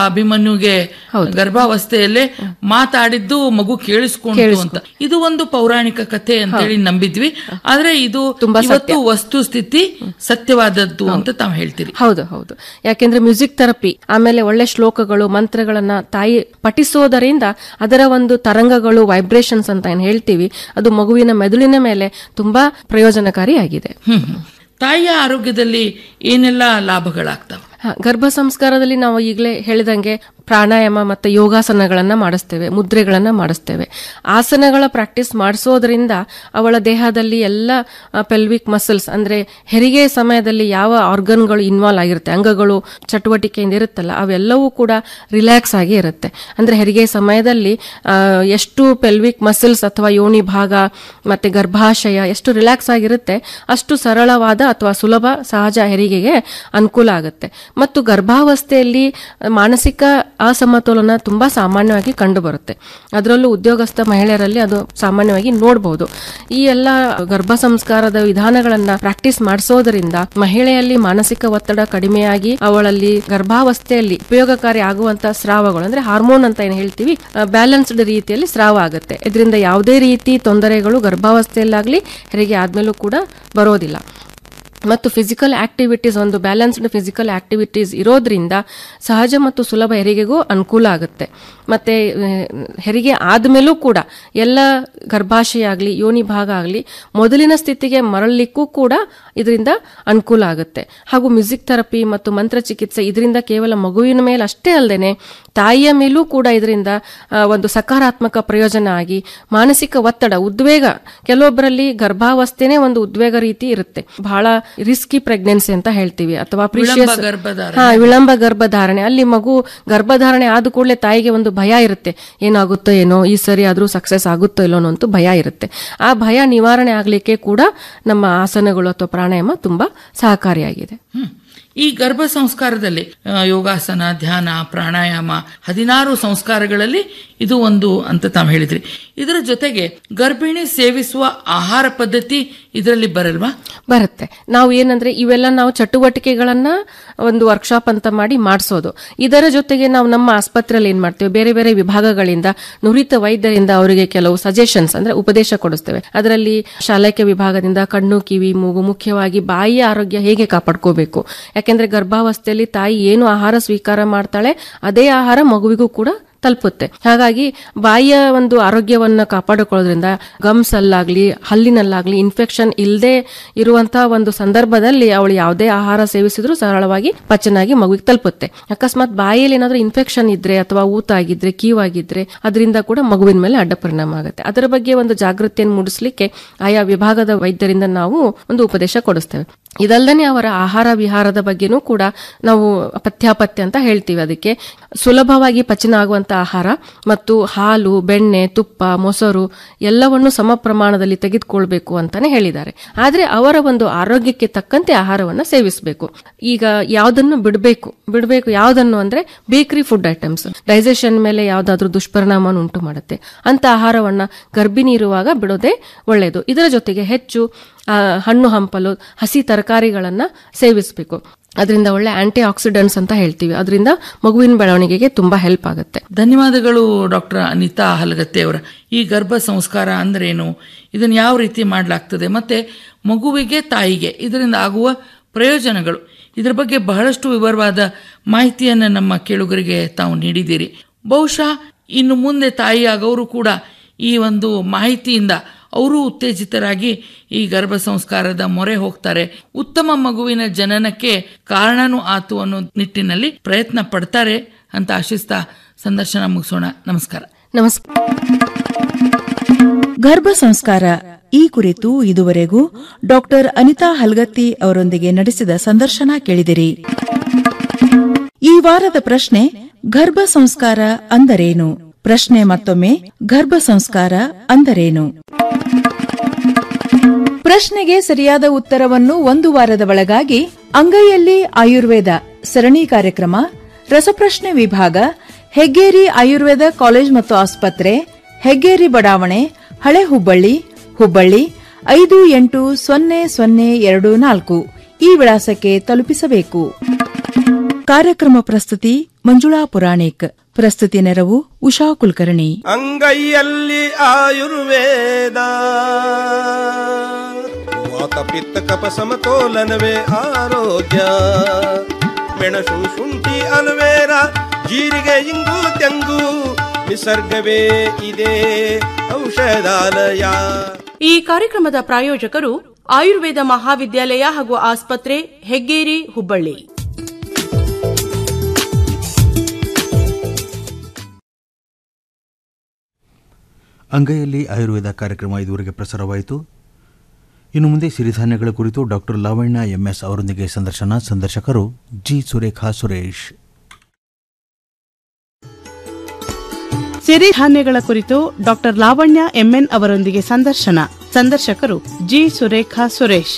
ಅಭಿಮನ್ಯುಗೆ ಗರ್ಭಾವಸ್ಥೆಯಲ್ಲೇ ಮಾತಾಡಿದ್ದು ಮಗು ಕೇಳಿಸ್ಕೊಂಡು ಅಂತ ಇದು ಒಂದು ಪೌರಾಣಿಕ ಕಥೆ ಅಂತ ಹೇಳಿ ನಂಬಿದ್ವಿ ಆದ್ರೆ ಇದು ಇವತ್ತು ವಸ್ತು ಸ್ಥಿತಿ ಸತ್ಯವಾದದ್ದು ಅಂತ ತಾವು ಹೇಳ್ತೀರಿ ಹೌದು ಹೌದು ಯಾಕೆಂದ್ರೆ ಮ್ಯೂಸಿಕ್ ಥೆರಪಿ ಆಮೇಲೆ ಒಳ್ಳೆ ಶ್ಲೋಕಗಳು ಮಂತ್ರಗಳನ್ನ ತಾಯಿ ಪಠಿಸೋದರಿಂದ ಅದರ ಒಂದು ತರಂಗಗಳು ವೈಬ್ರೇಷನ್ಸ್ ಅಂತ ಏನ್ ಹೇಳ್ತೀವಿ ಅದು ಮಗುವಿನ ಮೆದುಳಿನ ಮೇಲೆ ತುಂಬಾ ಪ್ರಯೋಜನಕಾರಿಯಾಗಿದೆ ಹ್ಮ್ ಹ್ಮ್. ತಾಯಿಯ ಆರೋಗ್ಯದಲ್ಲಿ ಏನೆಲ್ಲ ಲಾಭಗಳಾಗ್ತವೆ ಹ, ಗರ್ಭ ಸಂಸ್ಕಾರದಲ್ಲಿ ನಾವು ಈಗಲೇ ಹೇಳಿದಂಗೆ ಪ್ರಾಣಾಯಾಮ ಮತ್ತು ಯೋಗಾಸನಗಳನ್ನ ಮಾಡಿಸ್ತೇವೆ ಮುದ್ರೆಗಳನ್ನ ಮಾಡಿಸ್ತೇವೆ ಆಸನಗಳ ಪ್ರಾಕ್ಟೀಸ್ ಮಾಡಿಸೋದ್ರಿಂದ ಅವಳ ದೇಹದಲ್ಲಿ ಎಲ್ಲ ಪೆಲ್ವಿಕ್ ಮಸಲ್ಸ್ ಅಂದ್ರೆ ಹೆರಿಗೆ ಸಮಯದಲ್ಲಿ ಯಾವ ಆರ್ಗನ್ಗಳು ಇನ್ವಾಲ್ವ್ ಆಗಿರುತ್ತೆ ಅಂಗಗಳು ಚಟುವಟಿಕೆಯಿಂದ ಇರುತ್ತಲ್ಲ ಅವೆಲ್ಲವೂ ಕೂಡ ರಿಲ್ಯಾಕ್ಸ್ ಆಗಿ ಇರುತ್ತೆ ಅಂದ್ರೆ ಹೆರಿಗೆ ಸಮಯದಲ್ಲಿ ಆ, ಎಷ್ಟು ಪೆಲ್ವಿಕ್ ಮಸಲ್ಸ್ ಅಥವಾ ಯೋನಿ ಭಾಗ ಮತ್ತೆ ಗರ್ಭಾಶಯ ಎಷ್ಟು ರಿಲ್ಯಾಕ್ಸ್ ಆಗಿರುತ್ತೆ ಅಷ್ಟು ಸರಳವಾದ ಅಥವಾ ಸುಲಭ ಸಹಜ ಹೆರಿಗೆಗೆ ಅನುಕೂಲ ಆಗುತ್ತೆ ಮತ್ತು ಗರ್ಭಾವಸ್ಥೆಯಲ್ಲಿ ಮಾನಸಿಕ ಅಸಮತೋಲನ ತುಂಬಾ ಸಾಮಾನ್ಯವಾಗಿ ಕಂಡುಬರುತ್ತೆ ಅದರಲ್ಲೂ ಉದ್ಯೋಗಸ್ಥ ಮಹಿಳೆಯರಲ್ಲಿ ಅದು ಸಾಮಾನ್ಯವಾಗಿ ನೋಡಬಹುದು ಈ ಎಲ್ಲ ಗರ್ಭ ಸಂಸ್ಕಾರದ ವಿಧಾನಗಳನ್ನ ಪ್ರಾಕ್ಟೀಸ್ ಮಾಡಿಸೋದರಿಂದ ಮಹಿಳೆಯಲ್ಲಿ ಮಾನಸಿಕ ಒತ್ತಡ ಕಡಿಮೆಯಾಗಿ ಅವಳಲ್ಲಿ ಗರ್ಭಾವಸ್ಥೆಯಲ್ಲಿ ಉಪಯೋಗಕಾರಿ ಆಗುವಂತ ಸ್ರಾವಗಳು ಅಂದ್ರೆ ಹಾರ್ಮೋನ್ ಅಂತ ಏನ್ ಹೇಳ್ತೀವಿ ಬ್ಯಾಲೆನ್ಸ್ಡ್ ರೀತಿಯಲ್ಲಿ ಸ್ರಾವ ಆಗುತ್ತೆ ಇದರಿಂದ ಯಾವುದೇ ರೀತಿ ತೊಂದರೆಗಳು ಗರ್ಭಾವಸ್ಥೆಯಲ್ಲಾಗ್ಲಿ ಹೆರಿಗೆ ಆದ್ಮೇಲೂ ಕೂಡ ಬರೋದಿಲ್ಲ ಮತ್ತು ಫಿಸಿಕಲ್ ಆಕ್ಟಿವಿಟೀಸ್ ಒಂದು ಬ್ಯಾಲೆನ್ಸ್ಡ್ ಫಿಸಿಕಲ್ ಆಕ್ಟಿವಿಟೀಸ್ ಇರೋದ್ರಿಂದ ಸಹಜ ಮತ್ತು ಸುಲಭ ಹೆರಿಗೆಗೂ ಅನುಕೂಲ ಆಗುತ್ತೆ ಮತ್ತೆ ಆ, ಹೆರಿಗೆ ಆದ್ಮೇಲೂ ಕೂಡ ಎಲ್ಲ ಗರ್ಭಾಶಯ ಆಗಲಿ ಯೋನಿ ಭಾಗ ಆಗಲಿ ಮೊದಲಿನ ಸ್ಥಿತಿಗೆ ಮರಳಲಿಕ್ಕೂ ಕೂಡ ಇದರಿಂದ ಅನುಕೂಲ ಆಗುತ್ತೆ ಹಾಗೂ ಮ್ಯೂಸಿಕ್ ಥೆರಪಿ ಮತ್ತು ಮಂತ್ರ ಚಿಕಿತ್ಸೆ ಇದರಿಂದ ಕೇವಲ ಮಗುವಿನ ಮೇಲೆ ಅಷ್ಟೇ ಅಲ್ಲದೆ ತಾಯಿಯ ಮೇಲೂ ಕೂಡ ಇದರಿಂದ ಆ, ಒಂದು ಸಕಾರಾತ್ಮಕ ಪ್ರಯೋಜನ ಆಗಿ ಮಾನಸಿಕ ಒತ್ತಡ ಉದ್ವೇಗ ಕೆಲವೊಬ್ಬರಲ್ಲಿ ಗರ್ಭಾವಸ್ಥೆನೇ ಒಂದು ಉದ್ವೇಗ ರೀತಿ ಇರುತ್ತೆ ಬಹಳ ರಿಸ್ಕಿ ಪ್ರೆಗ್ನೆನ್ಸಿ ಅಂತ ಹೇಳ್ತೀವಿ ಅಥವಾ ವಿಳಂಬ precious- ಗರ್ಭಧಾರಣೆ. ಹಾ ವಿಳಂಬ ಗರ್ಭಧಾರಣೆ ಅಲ್ಲಿ ಮಗು ಗರ್ಭಧಾರಣೆ ಆದ ಕೂಡಲೇ ತಾಯಿಗೆ ಒಂದು ಭಯ ಇರುತ್ತೆ ಏನಾಗುತ್ತೋ ಏನೋ ಈ ಸರಿ ಆದ್ರೂ ಸಕ್ಸಸ್ ಆಗುತ್ತೋ ಇಲ್ಲೋ ಅನ್ನೋ ಭಯ ಇರುತ್ತೆ ಆ ಭಯ ನಿವಾರಣೆ ಆಗ್ಲಿಕ್ಕೆ ಕೂಡ ನಮ್ಮ ಆಸನಗಳು ಅಥವಾ ಪ್ರಾಣಾಯಾಮ ತುಂಬಾ ಸಹಕಾರಿಯಾಗಿದೆ ಹ್ಮ್. ಈ ಗರ್ಭ ಸಂಸ್ಕಾರದಲ್ಲಿ ಆ, ಯೋಗಾಸನ ಧ್ಯಾನ ಪ್ರಾಣಾಯಾಮ ಹದಿನಾರು ಸಂಸ್ಕಾರಗಳಲ್ಲಿ ಇದು ಒಂದು ಅಂತ ತಾವು ಹೇಳಿದ್ರಿ ಇದರ ಜೊತೆಗೆ ಗರ್ಭಿಣಿ ಸೇವಿಸುವ ಆಹಾರ ಪದ್ಧತಿ ಇದರಲ್ಲಿ ಬರಲ್ವಾ ಬರುತ್ತೆ ನಾವು ಏನಂದ್ರೆ ಇವೆಲ್ಲ ನಾವು ಚಟುವಟಿಕೆಗಳನ್ನ ಒಂದು ವರ್ಕ್ಶಾಪ್ ಅಂತ ಮಾಡಿ ಮಾಡಿಸೋದು ಇದರ ಜೊತೆಗೆ ನಾವು ನಮ್ಮ ಆಸ್ಪತ್ರೆಯಲ್ಲಿ ಏನ್ ಮಾಡ್ತೇವೆ ಬೇರೆ ಬೇರೆ ವಿಭಾಗಗಳಿಂದ ನುರಿತ ವೈದ್ಯರಿಂದ ಅವರಿಗೆ ಕೆಲವು ಸಜೆಷನ್ಸ್ ಅಂದ್ರೆ ಉಪದೇಶ ಕೊಡಿಸ್ತೇವೆ ಅದರಲ್ಲಿ ಶಾಲೈಕ್ಯ ವಿಭಾಗದಿಂದ ಕಣ್ಣು ಕಿವಿ ಮೂಗು ಮುಖ್ಯವಾಗಿ ಬಾಯಿಯ ಆರೋಗ್ಯ ಹೇಗೆ ಕಾಪಾಡ್ಕೋಬೇಕು ಯಾಕೆಂದ್ರೆ ಗರ್ಭಾವಸ್ಥೆಯಲ್ಲಿ ತಾಯಿ ಏನು ಆಹಾರ ಸ್ವೀಕಾರ ಮಾಡ್ತಾಳೆ ಅದೇ ಆಹಾರ ಮಗುವಿಗೂ ಕೂಡ ತಲುಪುತ್ತೆ ಹಾಗಾಗಿ ಬಾಯಿಯ ಒಂದು ಆರೋಗ್ಯವನ್ನ ಕಾಪಾಡಿಕೊಳ್ಳೋದ್ರಿಂದ ಗಮ್ಸ್ ಅಲ್ಲಾಗ್ಲಿ ಹಲ್ಲಿನಲ್ಲಾಗ್ಲಿ ಇನ್ಫೆಕ್ಷನ್ ಇಲ್ಲದೆ ಇರುವಂತಹ ಒಂದು ಸಂದರ್ಭದಲ್ಲಿ ಅವಳು ಯಾವುದೇ ಆಹಾರ ಸೇವಿಸಿದ್ರು ಸರಳವಾಗಿ ಪಚನಾಗಿ ಮಗುವಿಗೆ ತಲುಪುತ್ತೆ ಅಕಸ್ಮಾತ್ ಬಾಯಿಯಲ್ಲಿ ಏನಾದ್ರೂ ಇನ್ಫೆಕ್ಷನ್ ಇದ್ರೆ ಅಥವಾ ಊತ ಆಗಿದ್ರೆ ಕೀವಾಗಿದ್ರೆ ಅದರಿಂದ ಕೂಡ ಮಗುವಿನ ಮೇಲೆ ಅಡ್ಡ ಪರಿಣಾಮ ಆಗುತ್ತೆ ಅದರ ಬಗ್ಗೆ ಒಂದು ಜಾಗೃತಿಯನ್ನು ಮೂಡಿಸಲಿಕ್ಕೆ ಆಯಾ ವಿಭಾಗದ ವೈದ್ಯರಿಂದ ನಾವು ಒಂದು ಉಪದೇಶ ಕೊಡಿಸ್ತೇವೆ ಇದಲ್ಲದೆ ಅವರ ಆಹಾರ ವಿಹಾರದ ಬಗ್ಗೆನೂ ಕೂಡ ನಾವು ಪಥ್ಯಾಪಥ್ಯ ಅಂತ ಹೇಳ್ತೀವಿ ಅದಕ್ಕೆ ಸುಲಭವಾಗಿ ಪಚನ ಆಗುವಂತ ಆಹಾರ ಮತ್ತು ಹಾಲು ಬೆಣ್ಣೆ ತುಪ್ಪ ಮೊಸರು ಎಲ್ಲವನ್ನು ಸಮ ಪ್ರಮಾಣದಲ್ಲಿ ತೆಗೆದುಕೊಳ್ಬೇಕು ಅಂತಾನೆ ಹೇಳಿದ್ದಾರೆ ಆದ್ರೆ ಅವರ ಒಂದು ಆರೋಗ್ಯಕ್ಕೆ ತಕ್ಕಂತೆ ಆಹಾರವನ್ನ ಸೇವಿಸಬೇಕು ಈಗ ಯಾವ್ದನ್ನು ಬಿಡಬೇಕು ಬಿಡಬೇಕು ಯಾವ್ದನ್ನು ಅಂದ್ರೆ ಬೇಕರಿ ಫುಡ್ ಐಟಮ್ಸ್ ಡೈಜೆಷನ್ ಮೇಲೆ ಯಾವ್ದಾದ್ರೂ ದುಷ್ಪರಿಣಾಮವನ್ನು ಉಂಟು ಮಾಡುತ್ತೆ ಅಂತ ಆಹಾರವನ್ನ ಗರ್ಭಿಣಿ ಇರುವಾಗ ಬಿಡೋದೇ ಒಳ್ಳೆಯದು ಇದರ ಜೊತೆಗೆ ಹೆಚ್ಚು ಆ, ಹಣ್ಣು ಹಂಪಲು ಹಸಿ ತರಕಾರಿಗಳನ್ನ ಸೇವಿಸಬೇಕು ಅದರಿಂದ ಒಳ್ಳೆ ಆಂಟಿ ಆಕ್ಸಿಡೆಂಟ್ಸ್ ಅಂತ ಹೇಳ್ತೀವಿ ಅದರಿಂದ ಮಗುವಿನ ಬೆಳವಣಿಗೆಗೆ ತುಂಬಾ ಹೆಲ್ಪ್ ಆಗುತ್ತೆ ಧನ್ಯವಾದಗಳು ಡಾಕ್ಟರ್ ಅನಿತಾ ಹಲಗತ್ತೆ ಅವರ ಈ ಗರ್ಭ ಸಂಸ್ಕಾರ ಅಂದ್ರೇನು ಇದನ್ನು ಯಾವ ರೀತಿ ಮಾಡಲಾಗ್ತದೆ ಮತ್ತೆ ಮಗುವಿಗೆ ತಾಯಿಗೆ ಇದರಿಂದ ಆಗುವ ಪ್ರಯೋಜನಗಳು ಇದರ ಬಗ್ಗೆ ಬಹಳಷ್ಟು ವಿವರವಾದ ಮಾಹಿತಿಯನ್ನು ನಮ್ಮ ಕೇಳುಗರಿಗೆ ತಾವು ನೀಡಿದ್ದೀರಿ ಬಹುಶಃ ಇನ್ನು ಮುಂದೆ ತಾಯಿಯಾಗವರು ಕೂಡ ಈ ಒಂದು ಮಾಹಿತಿಯಿಂದ ಅವರು ಉತ್ತೇಜಿತರಾಗಿ ಈ ಗರ್ಭ ಸಂಸ್ಕಾರದ ಮೊರೆ ಹೋಗ್ತಾರೆ ಉತ್ತಮ ಮಗುವಿನ ಜನನಕ್ಕೆ ಕಾರಣನೂ ಆತು ಅನ್ನೋ ನಿಟ್ಟಿನಲ್ಲಿ ಪ್ರಯತ್ನ ಪಡ್ತಾರೆ ಅಂತ ಆಶಿಸ್ತಾ ಸಂದರ್ಶನ ಮುಗಿಸೋಣ ನಮಸ್ಕಾರ ನಮಸ್ಕಾರ ಗರ್ಭ ಸಂಸ್ಕಾರ ಈ ಕುರಿತು ಇದುವರೆಗೂ ಡಾಕ್ಟರ್ ಅನಿತಾ ಹಲ್ಗತ್ತಿ ಅವರೊಂದಿಗೆ ನಡೆಸಿದ ಸಂದರ್ಶನ ಕೇಳಿದಿರಿ ಈ ವಾರದ ಪ್ರಶ್ನೆ ಗರ್ಭ ಸಂಸ್ಕಾರ ಅಂದರೇನು ಪ್ರಶ್ನೆ ಮತ್ತೊಮ್ಮೆ ಗರ್ಭ ಸಂಸ್ಕಾರ ಅಂದರೇನು ಪ್ರಶ್ನೆಗೆ ಸರಿಯಾದ ಉತ್ತರವನ್ನು ಒಂದು ವಾರದ ಒಳಗಾಗಿ ಅಂಗೈಯಲ್ಲಿ ಆಯುರ್ವೇದ ಸರಣಿ ಕಾರ್ಯಕ್ರಮ ರಸಪ್ರಶ್ನೆ ವಿಭಾಗ ಹೆಗ್ಗೇರಿ ಆಯುರ್ವೇದ ಕಾಲೇಜ್ ಮತ್ತು ಆಸ್ಪತ್ರೆ ಹೆಗ್ಗೇರಿ ಬಡಾವಣೆ ಹಳೆ ಹುಬ್ಬಳ್ಳಿ ಹುಬ್ಬಳ್ಳಿ ಐದು ಎಂಟು ಸೊನ್ನೆ ಸೊನ್ನೆ ಎರಡು ನಾಲ್ಕು ಈ ವಿಳಾಸಕ್ಕೆ ತಲುಪಿಸಬೇಕು ಕಾರ್ಯಕ್ರಮ ಪ್ರಸ್ತುತಿ ಮಂಜುಳಾ ಪುರಾಣಿಕ್ ಪ್ರಸ್ತುತಿ ನೆರವು ಉಷಾ ಕುಲಕರ್ಣಿ ಅಂಗೈಯಲ್ಲಿ ಆಯುರ್ವೇದ ವಾತ ಪಿತ್ತ ಕಪ ಸಮತೋಲನವೇ ಆರೋಗ್ಯ ಮೆಣಸು ಶುಂಠಿ ಅಲುವೇರ ಜೀರಿಗೆ ಇಂಗು ತೆಂಗು ನಿಸರ್ಗವೇ ಇದೆ ಔಷಧಾಲಯ ಈ ಕಾರ್ಯಕ್ರಮದ ಪ್ರಾಯೋಜಕರು ಆಯುರ್ವೇದ ಮಹಾವಿದ್ಯಾಲಯ ಹಾಗೂ ಆಸ್ಪತ್ರೆ ಹೆಗ್ಗೇರಿ ಹುಬ್ಬಳ್ಳಿ ಅಂಗೈಯಲ್ಲಿ ಆಯುರ್ವೇದ ಕಾರ್ಯಕ್ರಮ ಇದುವರೆಗೆ ಪ್ರಸಾರವಾಯಿತು ಇನ್ನು ಮುಂದೆ ಸಿರಿಧಾನ್ಯಗಳ ಕುರಿತು ಡಾಕ್ಟರ್ ಲಾವಣ್ಯ ಎಂಎಸ್ ಅವರೊಂದಿಗೆ ಸಂದರ್ಶನ ಸಂದರ್ಶಕರು ಜಿ ಸುರೇಖಾ ಸುರೇಶ್ ಸಿರಿಧಾನ್ಯಗಳ ಕುರಿತು ಡಾಕ್ಟರ್ ಲಾವಣ್ಯ ಎಂಎನ್ ಅವರೊಂದಿಗೆ ಸಂದರ್ಶನ ಸಂದರ್ಶಕರು ಜಿ ಸುರೇಖಾ ಸುರೇಶ್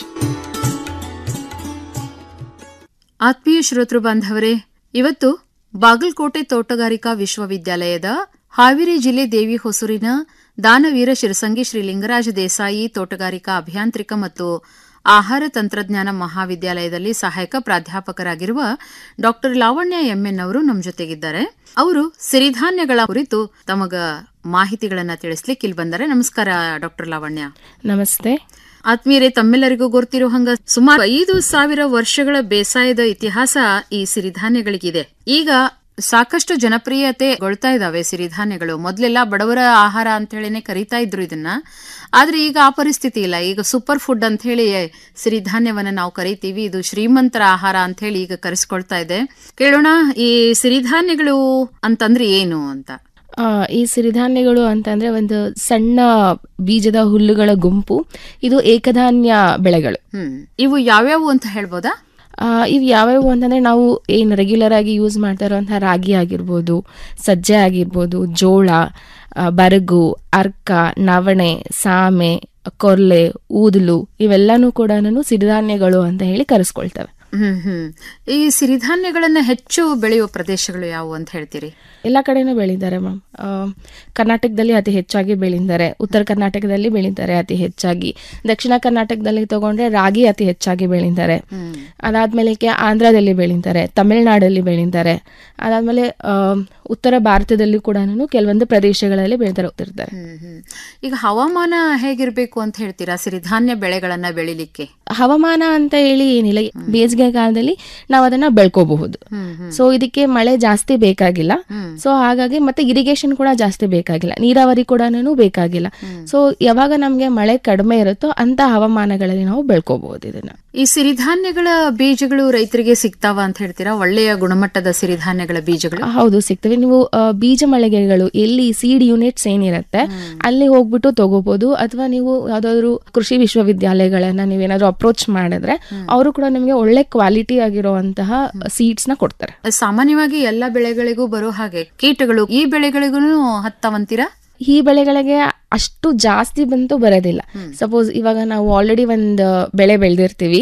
ಆತ್ಮೀಯ ಶ್ರೋತೃ ಬಾಂಧವರೇ ಇವತ್ತು ಬಾಗಲಕೋಟೆ ತೋಟಗಾರಿಕಾ ವಿಶ್ವವಿದ್ಯಾಲಯದ ಹಾವೇರಿ ಜಿಲ್ಲೆ ದೇವಿ ಹೊಸೂರಿನ ದಾನವೀರ ಶಿರಸಂಗಿ ಶ್ರೀ ಲಿಂಗರಾಜ ದೇಸಾಯಿ ತೋಟಗಾರಿಕಾ ಅಭಿಯಾಂತ್ರಿಕ ಮತ್ತು ಆಹಾರ ತಂತ್ರಜ್ಞಾನ ಮಹಾವಿದ್ಯಾಲಯದಲ್ಲಿ ಸಹಾಯಕ ಪ್ರಾಧ್ಯಾಪಕರಾಗಿರುವ ಡಾಕ್ಟರ್ ಲಾವಣ್ಯ ಎಂಎನ್ ಅವರು ನಮ್ಮ ಜೊತೆಗಿದ್ದಾರೆ ಅವರು ಸಿರಿಧಾನ್ಯಗಳ ಕುರಿತು ತಮಗ ಮಾಹಿತಿಗಳನ್ನ ತಿಳಿಸ್ಲಿಕ್ಕೆ ಇಲ್ಲಿ ಬಂದರೆ ನಮಸ್ಕಾರ ಡಾಕ್ಟರ್ ಲಾವಣ್ಯ ನಮಸ್ತೆ ಆತ್ಮೀಯರೇ ತಮ್ಮೆಲ್ಲರಿಗೂ ಗೊತ್ತಿರೋ ಹಂಗ ಸುಮಾರು ಐದು ಸಾವಿರ ವರ್ಷಗಳ ಬೇಸಾಯದ ಇತಿಹಾಸ ಈ ಸಿರಿಧಾನ್ಯಗಳಿಗಿದೆ ಈಗ ಸಾಕಷ್ಟು ಜನಪ್ರಿಯತೆಗೊಳ್ತಾ ಇದಾವೆ ಸಿರಿಧಾನ್ಯಗಳು ಮೊದಲೆಲ್ಲ ಬಡವರ ಆಹಾರ ಅಂತ ಹೇಳಿನೇ ಕರಿತಾ ಇದ್ರು ಇದನ್ನ ಆದ್ರೆ ಈಗ ಆ ಪರಿಸ್ಥಿತಿ ಇಲ್ಲ ಈಗ ಸೂಪರ್ ಫುಡ್ ಅಂತ ಹೇಳಿ ಸಿರಿಧಾನ್ಯವನ್ನ ನಾವು ಕರಿತೀವಿ ಇದು ಶ್ರೀಮಂತರ ಆಹಾರ ಅಂತ ಹೇಳಿ ಈಗ ಕರೆಸ್ಕೊಳ್ತಾ ಇದೆ ಕೇಳೋಣ ಈ ಸಿರಿಧಾನ್ಯಗಳು ಅಂತಂದ್ರೆ ಏನು ಅಂತ ಆ, ಈ ಸಿರಿಧಾನ್ಯಗಳು ಅಂತಂದ್ರೆ ಒಂದು ಸಣ್ಣ ಬೀಜದ ಹುಲ್ಲುಗಳ ಗುಂಪು ಇದು ಏಕಧಾನ್ಯ ಬೆಳೆಗಳು ಹ್ಮ್ ಇವು ಯಾವ್ಯಾವು ಅಂತ ಹೇಳ್ಬೋದಾ ಆ, ಇವು ಯಾವ್ಯಾವು ಅಂತಂದ್ರೆ ನಾವು ಏನು ರೆಗ್ಯುಲರ್ ಆಗಿ ಯೂಸ್ ಮಾಡ್ತಾ ಇರುವಂತಹ ರಾಗಿ ಆಗಿರ್ಬೋದು ಸಜ್ಜೆ ಆಗಿರ್ಬೋದು ಜೋಳ ಆ, ಬರಗು ಅರ್ಕ ನವಣೆ ಸಾಮೆ ಕೊರ್ಲೆ ಊದಲು ಇವೆಲ್ಲನೂ ಕೂಡ ಸಿರಿಧಾನ್ಯಗಳು ಅಂತ ಹೇಳಿ ಕರೆಸ್ಕೊಳ್ತವೆ ಹ್ಮ್ ಹ್ಮ್ ಈ ಸಿರಿಧಾನ್ಯಗಳನ್ನ ಹೆಚ್ಚು ಬೆಳೆಯುವ ಪ್ರದೇಶಗಳು ಯಾವುವು ಅಂತ ಹೇಳ್ತೀರಿ ಎಲ್ಲ ಕಡೆನೂ ಬೆಳೀತಾರೆ ಮ್ಯಾಮ್ ಕರ್ನಾಟಕದಲ್ಲಿ ಅತಿ ಹೆಚ್ಚಾಗಿ ಬೆಳೀತಾರೆ ಉತ್ತರ ಕರ್ನಾಟಕದಲ್ಲಿ ಬೆಳೀತಾರೆ ಅತಿ ಹೆಚ್ಚಾಗಿ ದಕ್ಷಿಣ ಕರ್ನಾಟಕದಲ್ಲಿ ತಗೊಂಡ್ರೆ ರಾಗಿ ಅತಿ ಹೆಚ್ಚಾಗಿ ಬೆಳೀತಾರೆ ಅದಾದ್ಮೇಲೆ ಆಂಧ್ರದಲ್ಲಿ ಬೆಳೀತಾರೆ ತಮಿಳುನಾಡಲ್ಲಿ ಬೆಳೀತಾರೆ ಅದಾದ್ಮೇಲೆ ಆ, ಉತ್ತರ ಭಾರತದಲ್ಲಿ ಕೂಡ ಕೆಲವೊಂದು ಪ್ರದೇಶಗಳಲ್ಲಿ ಬೆಳೀತಾರೆ ಹೋಗ್ತಿರ್ತಾರೆ ಹ್ಮ್ ಹ್ಮ್ ಈಗ ಹವಾಮಾನ ಹೇಗಿರ್ಬೇಕು ಅಂತ ಹೇಳ್ತೀರಾ ಸಿರಿಧಾನ್ಯ ಬೆಳೆಗಳನ್ನ ಬೆಳಿಲಿಕ್ಕೆ ಹವಾಮಾನ ಅಂತ ಹೇಳಿ ಏನಿಲ್ಲ ಬೇಸಿಗೆ ಕಾಲದಲ್ಲಿ ನಾವು ಅದನ್ನ ಬೆಳ್ಕೋಬಹುದು ಸೊ ಇದಕ್ಕೆ ಮಳೆ ಜಾಸ್ತಿ ಬೇಕಾಗಿಲ್ಲ ಸೊ ಹಾಗಾಗಿ ಮತ್ತೆ ಇರಿಗೇಷನ್ ಕೂಡ ಜಾಸ್ತಿ ಬೇಕಾಗಿಲ್ಲ ನೀರಾವರಿ ಕೂಡ ಬೇಕಾಗಿಲ್ಲ ಸೊ ಯಾವಾಗ ನಮ್ಗೆ ಮಳೆ ಕಡಿಮೆ ಇರುತ್ತೋ ಅಂತ ಹವಾಮಾನಗಳಲ್ಲಿ ನಾವು ಬೆಳ್ಕೋಬಹುದು ಇದನ್ನ ಈ ಸಿರಿಧಾನ್ಯಗಳ ಬೀಜಗಳು ರೈತರಿಗೆ ಸಿಗ್ತಾವ ಅಂತ ಹೇಳ್ತೀರಾ ಒಳ್ಳೆಯ ಗುಣಮಟ್ಟದ ಸಿರಿಧಾನ್ಯಗಳ ಬೀಜಗಳು ಹೌದು ಸಿಗ್ತವೆ ನೀವು ಆ, ಬೀಜ ಮಳಿಗೆಗಳು ಎಲ್ಲಿ ಸೀಡ್ ಯೂನಿಟ್ಸ್ ಏನಿರುತ್ತೆ ಅಲ್ಲಿ ಹೋಗ್ಬಿಟ್ಟು ತಗೋಬಹುದು ಅಥವಾ ನೀವು ಯಾವ್ದಾದ್ರು ಕೃಷಿ ವಿಶ್ವವಿದ್ಯಾಲಯಗಳನ್ನ ನೀವೇನಾದ್ರೂ ಅಪ್ರೋಚ್ ಮಾಡಿದ್ರೆ ಅವರು ಕೂಡ ನಿಮಗೆ ಒಳ್ಳೆ ಕ್ವಾಲಿಟಿ ಆಗಿರುವಂತಹ ಸೀಡ್ಸ್ ನ ಕೊಡ್ತಾರೆ ಸಾಮಾನ್ಯವಾಗಿ ಎಲ್ಲ ಬೆಳೆಗಳಿಗೂ ಬರೋ ಹಾಗೆ ಕೀಟಗಳು ಈ ಬೆಳೆಗಳಿಗೂ ಹತ್ತವಂತೀರಾ ಈ ಬೆಳೆಗಳಿಗೆ ಅಷ್ಟು ಜಾಸ್ತಿ ಬಂತು ಬರೋದಿಲ್ಲ ಸಪೋಸ್ ಇವಾಗ ನಾವು ಆಲ್ರೆಡಿ ಒಂದು ಬೆಳೆ ಬೆಳೆದಿರ್ತೀವಿ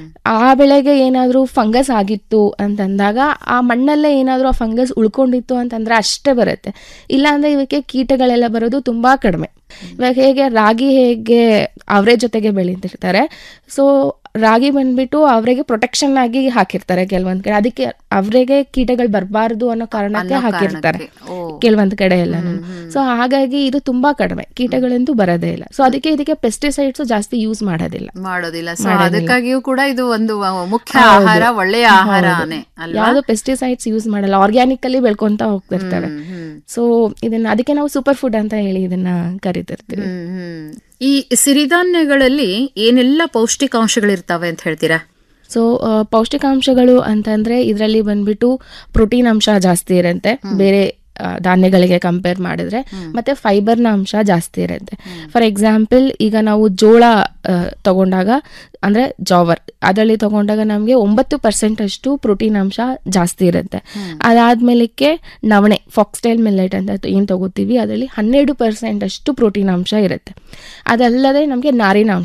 ಆ ಬೆಳೆಗೆ ಏನಾದ್ರೂ ಫಂಗಸ್ ಆಗಿತ್ತು ಅಂತಂದಾಗ ಆ ಮಣ್ಣಲ್ಲೇ ಏನಾದ್ರೂ ಆ ಫಂಗಸ್ ಉಳ್ಕೊಂಡಿತ್ತು ಅಂತಂದ್ರೆ ಅಷ್ಟೇ ಬರುತ್ತೆ ಇಲ್ಲಾಂದ್ರೆ ಇವಕ್ಕೆ ಕೀಟಗಳೆಲ್ಲ ಬರೋದು ತುಂಬಾ ಕಡಿಮೆ ಇವಾಗ ಹೇಗೆ ರಾಗಿ ಹೇಗೆ ಅವರೇ ಜೊತೆಗೆ ಬೆಳೀತಿರ್ತಾರೆ ಸೊ ರಾಗಿ ಬಂದ್ಬಿಟ್ಟು ಅವರಿಗೆ ಪ್ರೊಟೆಕ್ಷನ್ ಆಗಿ ಹಾಕಿರ್ತಾರೆ ಕೆಲವೊಂದ್ ಕಡೆ ಅದಕ್ಕೆ ಅವರಿಗೆ ಕೀಟಗಳು ಬರಬಾರ್ದು ಅನ್ನೋ ಕಾರಣಕ್ಕೆ ಅನ್ನೋ ಹಾಕಿರ್ತಾರೆ ಕಾರಣಕ್ಕೆ. ಓ. ಕೆಲವೊಂದ್ ಕಡೆ ಎಲ್ಲ ಸೊ ಹಾಗಾಗಿ ಇದು ತುಂಬಾ ಕಡಿಮೆ ಕೀಟಗಳಂತೂ ಬರೋದೇ ಇಲ್ಲ ಸೊ ಅದಕ್ಕೆ ಇದಕ್ಕೆ ಪೆಸ್ಟಿಸೈಡ್ಸ್ ಜಾಸ್ತಿ ಯೂಸ್ ಮಾಡೋದಿಲ್ಲ ಮಾಡೋದಿಲ್ಲ ಸೊ ಮಾಡೋದಿಲ್ಲ. ಅದಕ್ಕಾಗಿಯೂ ಕೂಡ ಇದು ಒಂದು ಆ, ಮುಖ್ಯ ಹೌದು. ಆಹಾರ ಒಳ್ಳೆಯ ಆಹಾರನೇ ಅಲ್ವಾ ಯಾವ್ದು ಪೆಸ್ಟಿಸೈಡ್ಸ್ ಯೂಸ್ ಮಾಡಲ್ಲ ಆರ್ಗ್ಯಾನಿಕ್ ಅಲ್ಲಿ ಬೆಳ್ಕೊಂತ ಹೋಗ್ತಿರ್ತವೆ ಸೊ ಇದನ್ನ ಅದಕ್ಕೆ ನಾವು ಸೂಪರ್ ಫುಡ್ ಅಂತ ಹೇಳಿ ಇದನ್ನ ಕರಿತಿರ್ತೀವಿ ಹ್ಮ್, ಹ್ಮ್. ಈ ಸಿರಿಧಾನ್ಯಗಳಲ್ಲಿ ಏನೆಲ್ಲ ಪೌಷ್ಟಿಕಾಂಶಗಳಿರ್ತಾವೆ ಅಂತ ಹೇಳ್ತೀರಾ ಸೊ ಪೌಷ್ಟಿಕಾಂಶಗಳು ಅಂತಂದ್ರೆ ಇದರಲ್ಲಿ ಬಂದ್ಬಿಟ್ಟು ಪ್ರೋಟೀನ್ ಅಂಶ ಜಾಸ್ತಿ ಇರುತ್ತೆ ಬೇರೆ ಆ, ಧಾನ್ಯಗಳಿಗೆ ಕಂಪೇರ್ ಮಾಡಿದ್ರೆ ಮತ್ತೆ ಫೈಬರ್ನ ಅಂಶ ಜಾಸ್ತಿ ಇರುತ್ತೆ ಫಾರ್ ಎಕ್ಸಾಂಪಲ್ ಈಗ ನಾವು ಜೋಳ ಆ, ತಗೊಂಡಾಗ ಅಂದ್ರೆ ಜಾವರ್ ಅದರಲ್ಲಿ ತಗೊಂಡಾಗ ನಮಗೆ ಒಂಬತ್ತು ಪರ್ಸೆಂಟ್ ಅಷ್ಟು ಪ್ರೋಟೀನ್ ಅಂಶ ಜಾಸ್ತಿ ಇರುತ್ತೆ ಅದಾದ್ಮೇಲಕ್ಕೆ ನವಣೆ ಫಾಕ್ಸ್ಟೈಲ್ ಮಿಲ್ಲೆಟ್ ಅಂತ ಏನ್ ತಗೋತೀವಿ ಅದರಲ್ಲಿ ಹನ್ನೆರಡು ಪರ್ಸೆಂಟ್ ಅಷ್ಟು ಪ್ರೋಟೀನ್ ಅಂಶ ಇರುತ್ತೆ ಅದಲ್ಲದೆ ನಮಗೆ ನಾರಿನ ಅಂಶ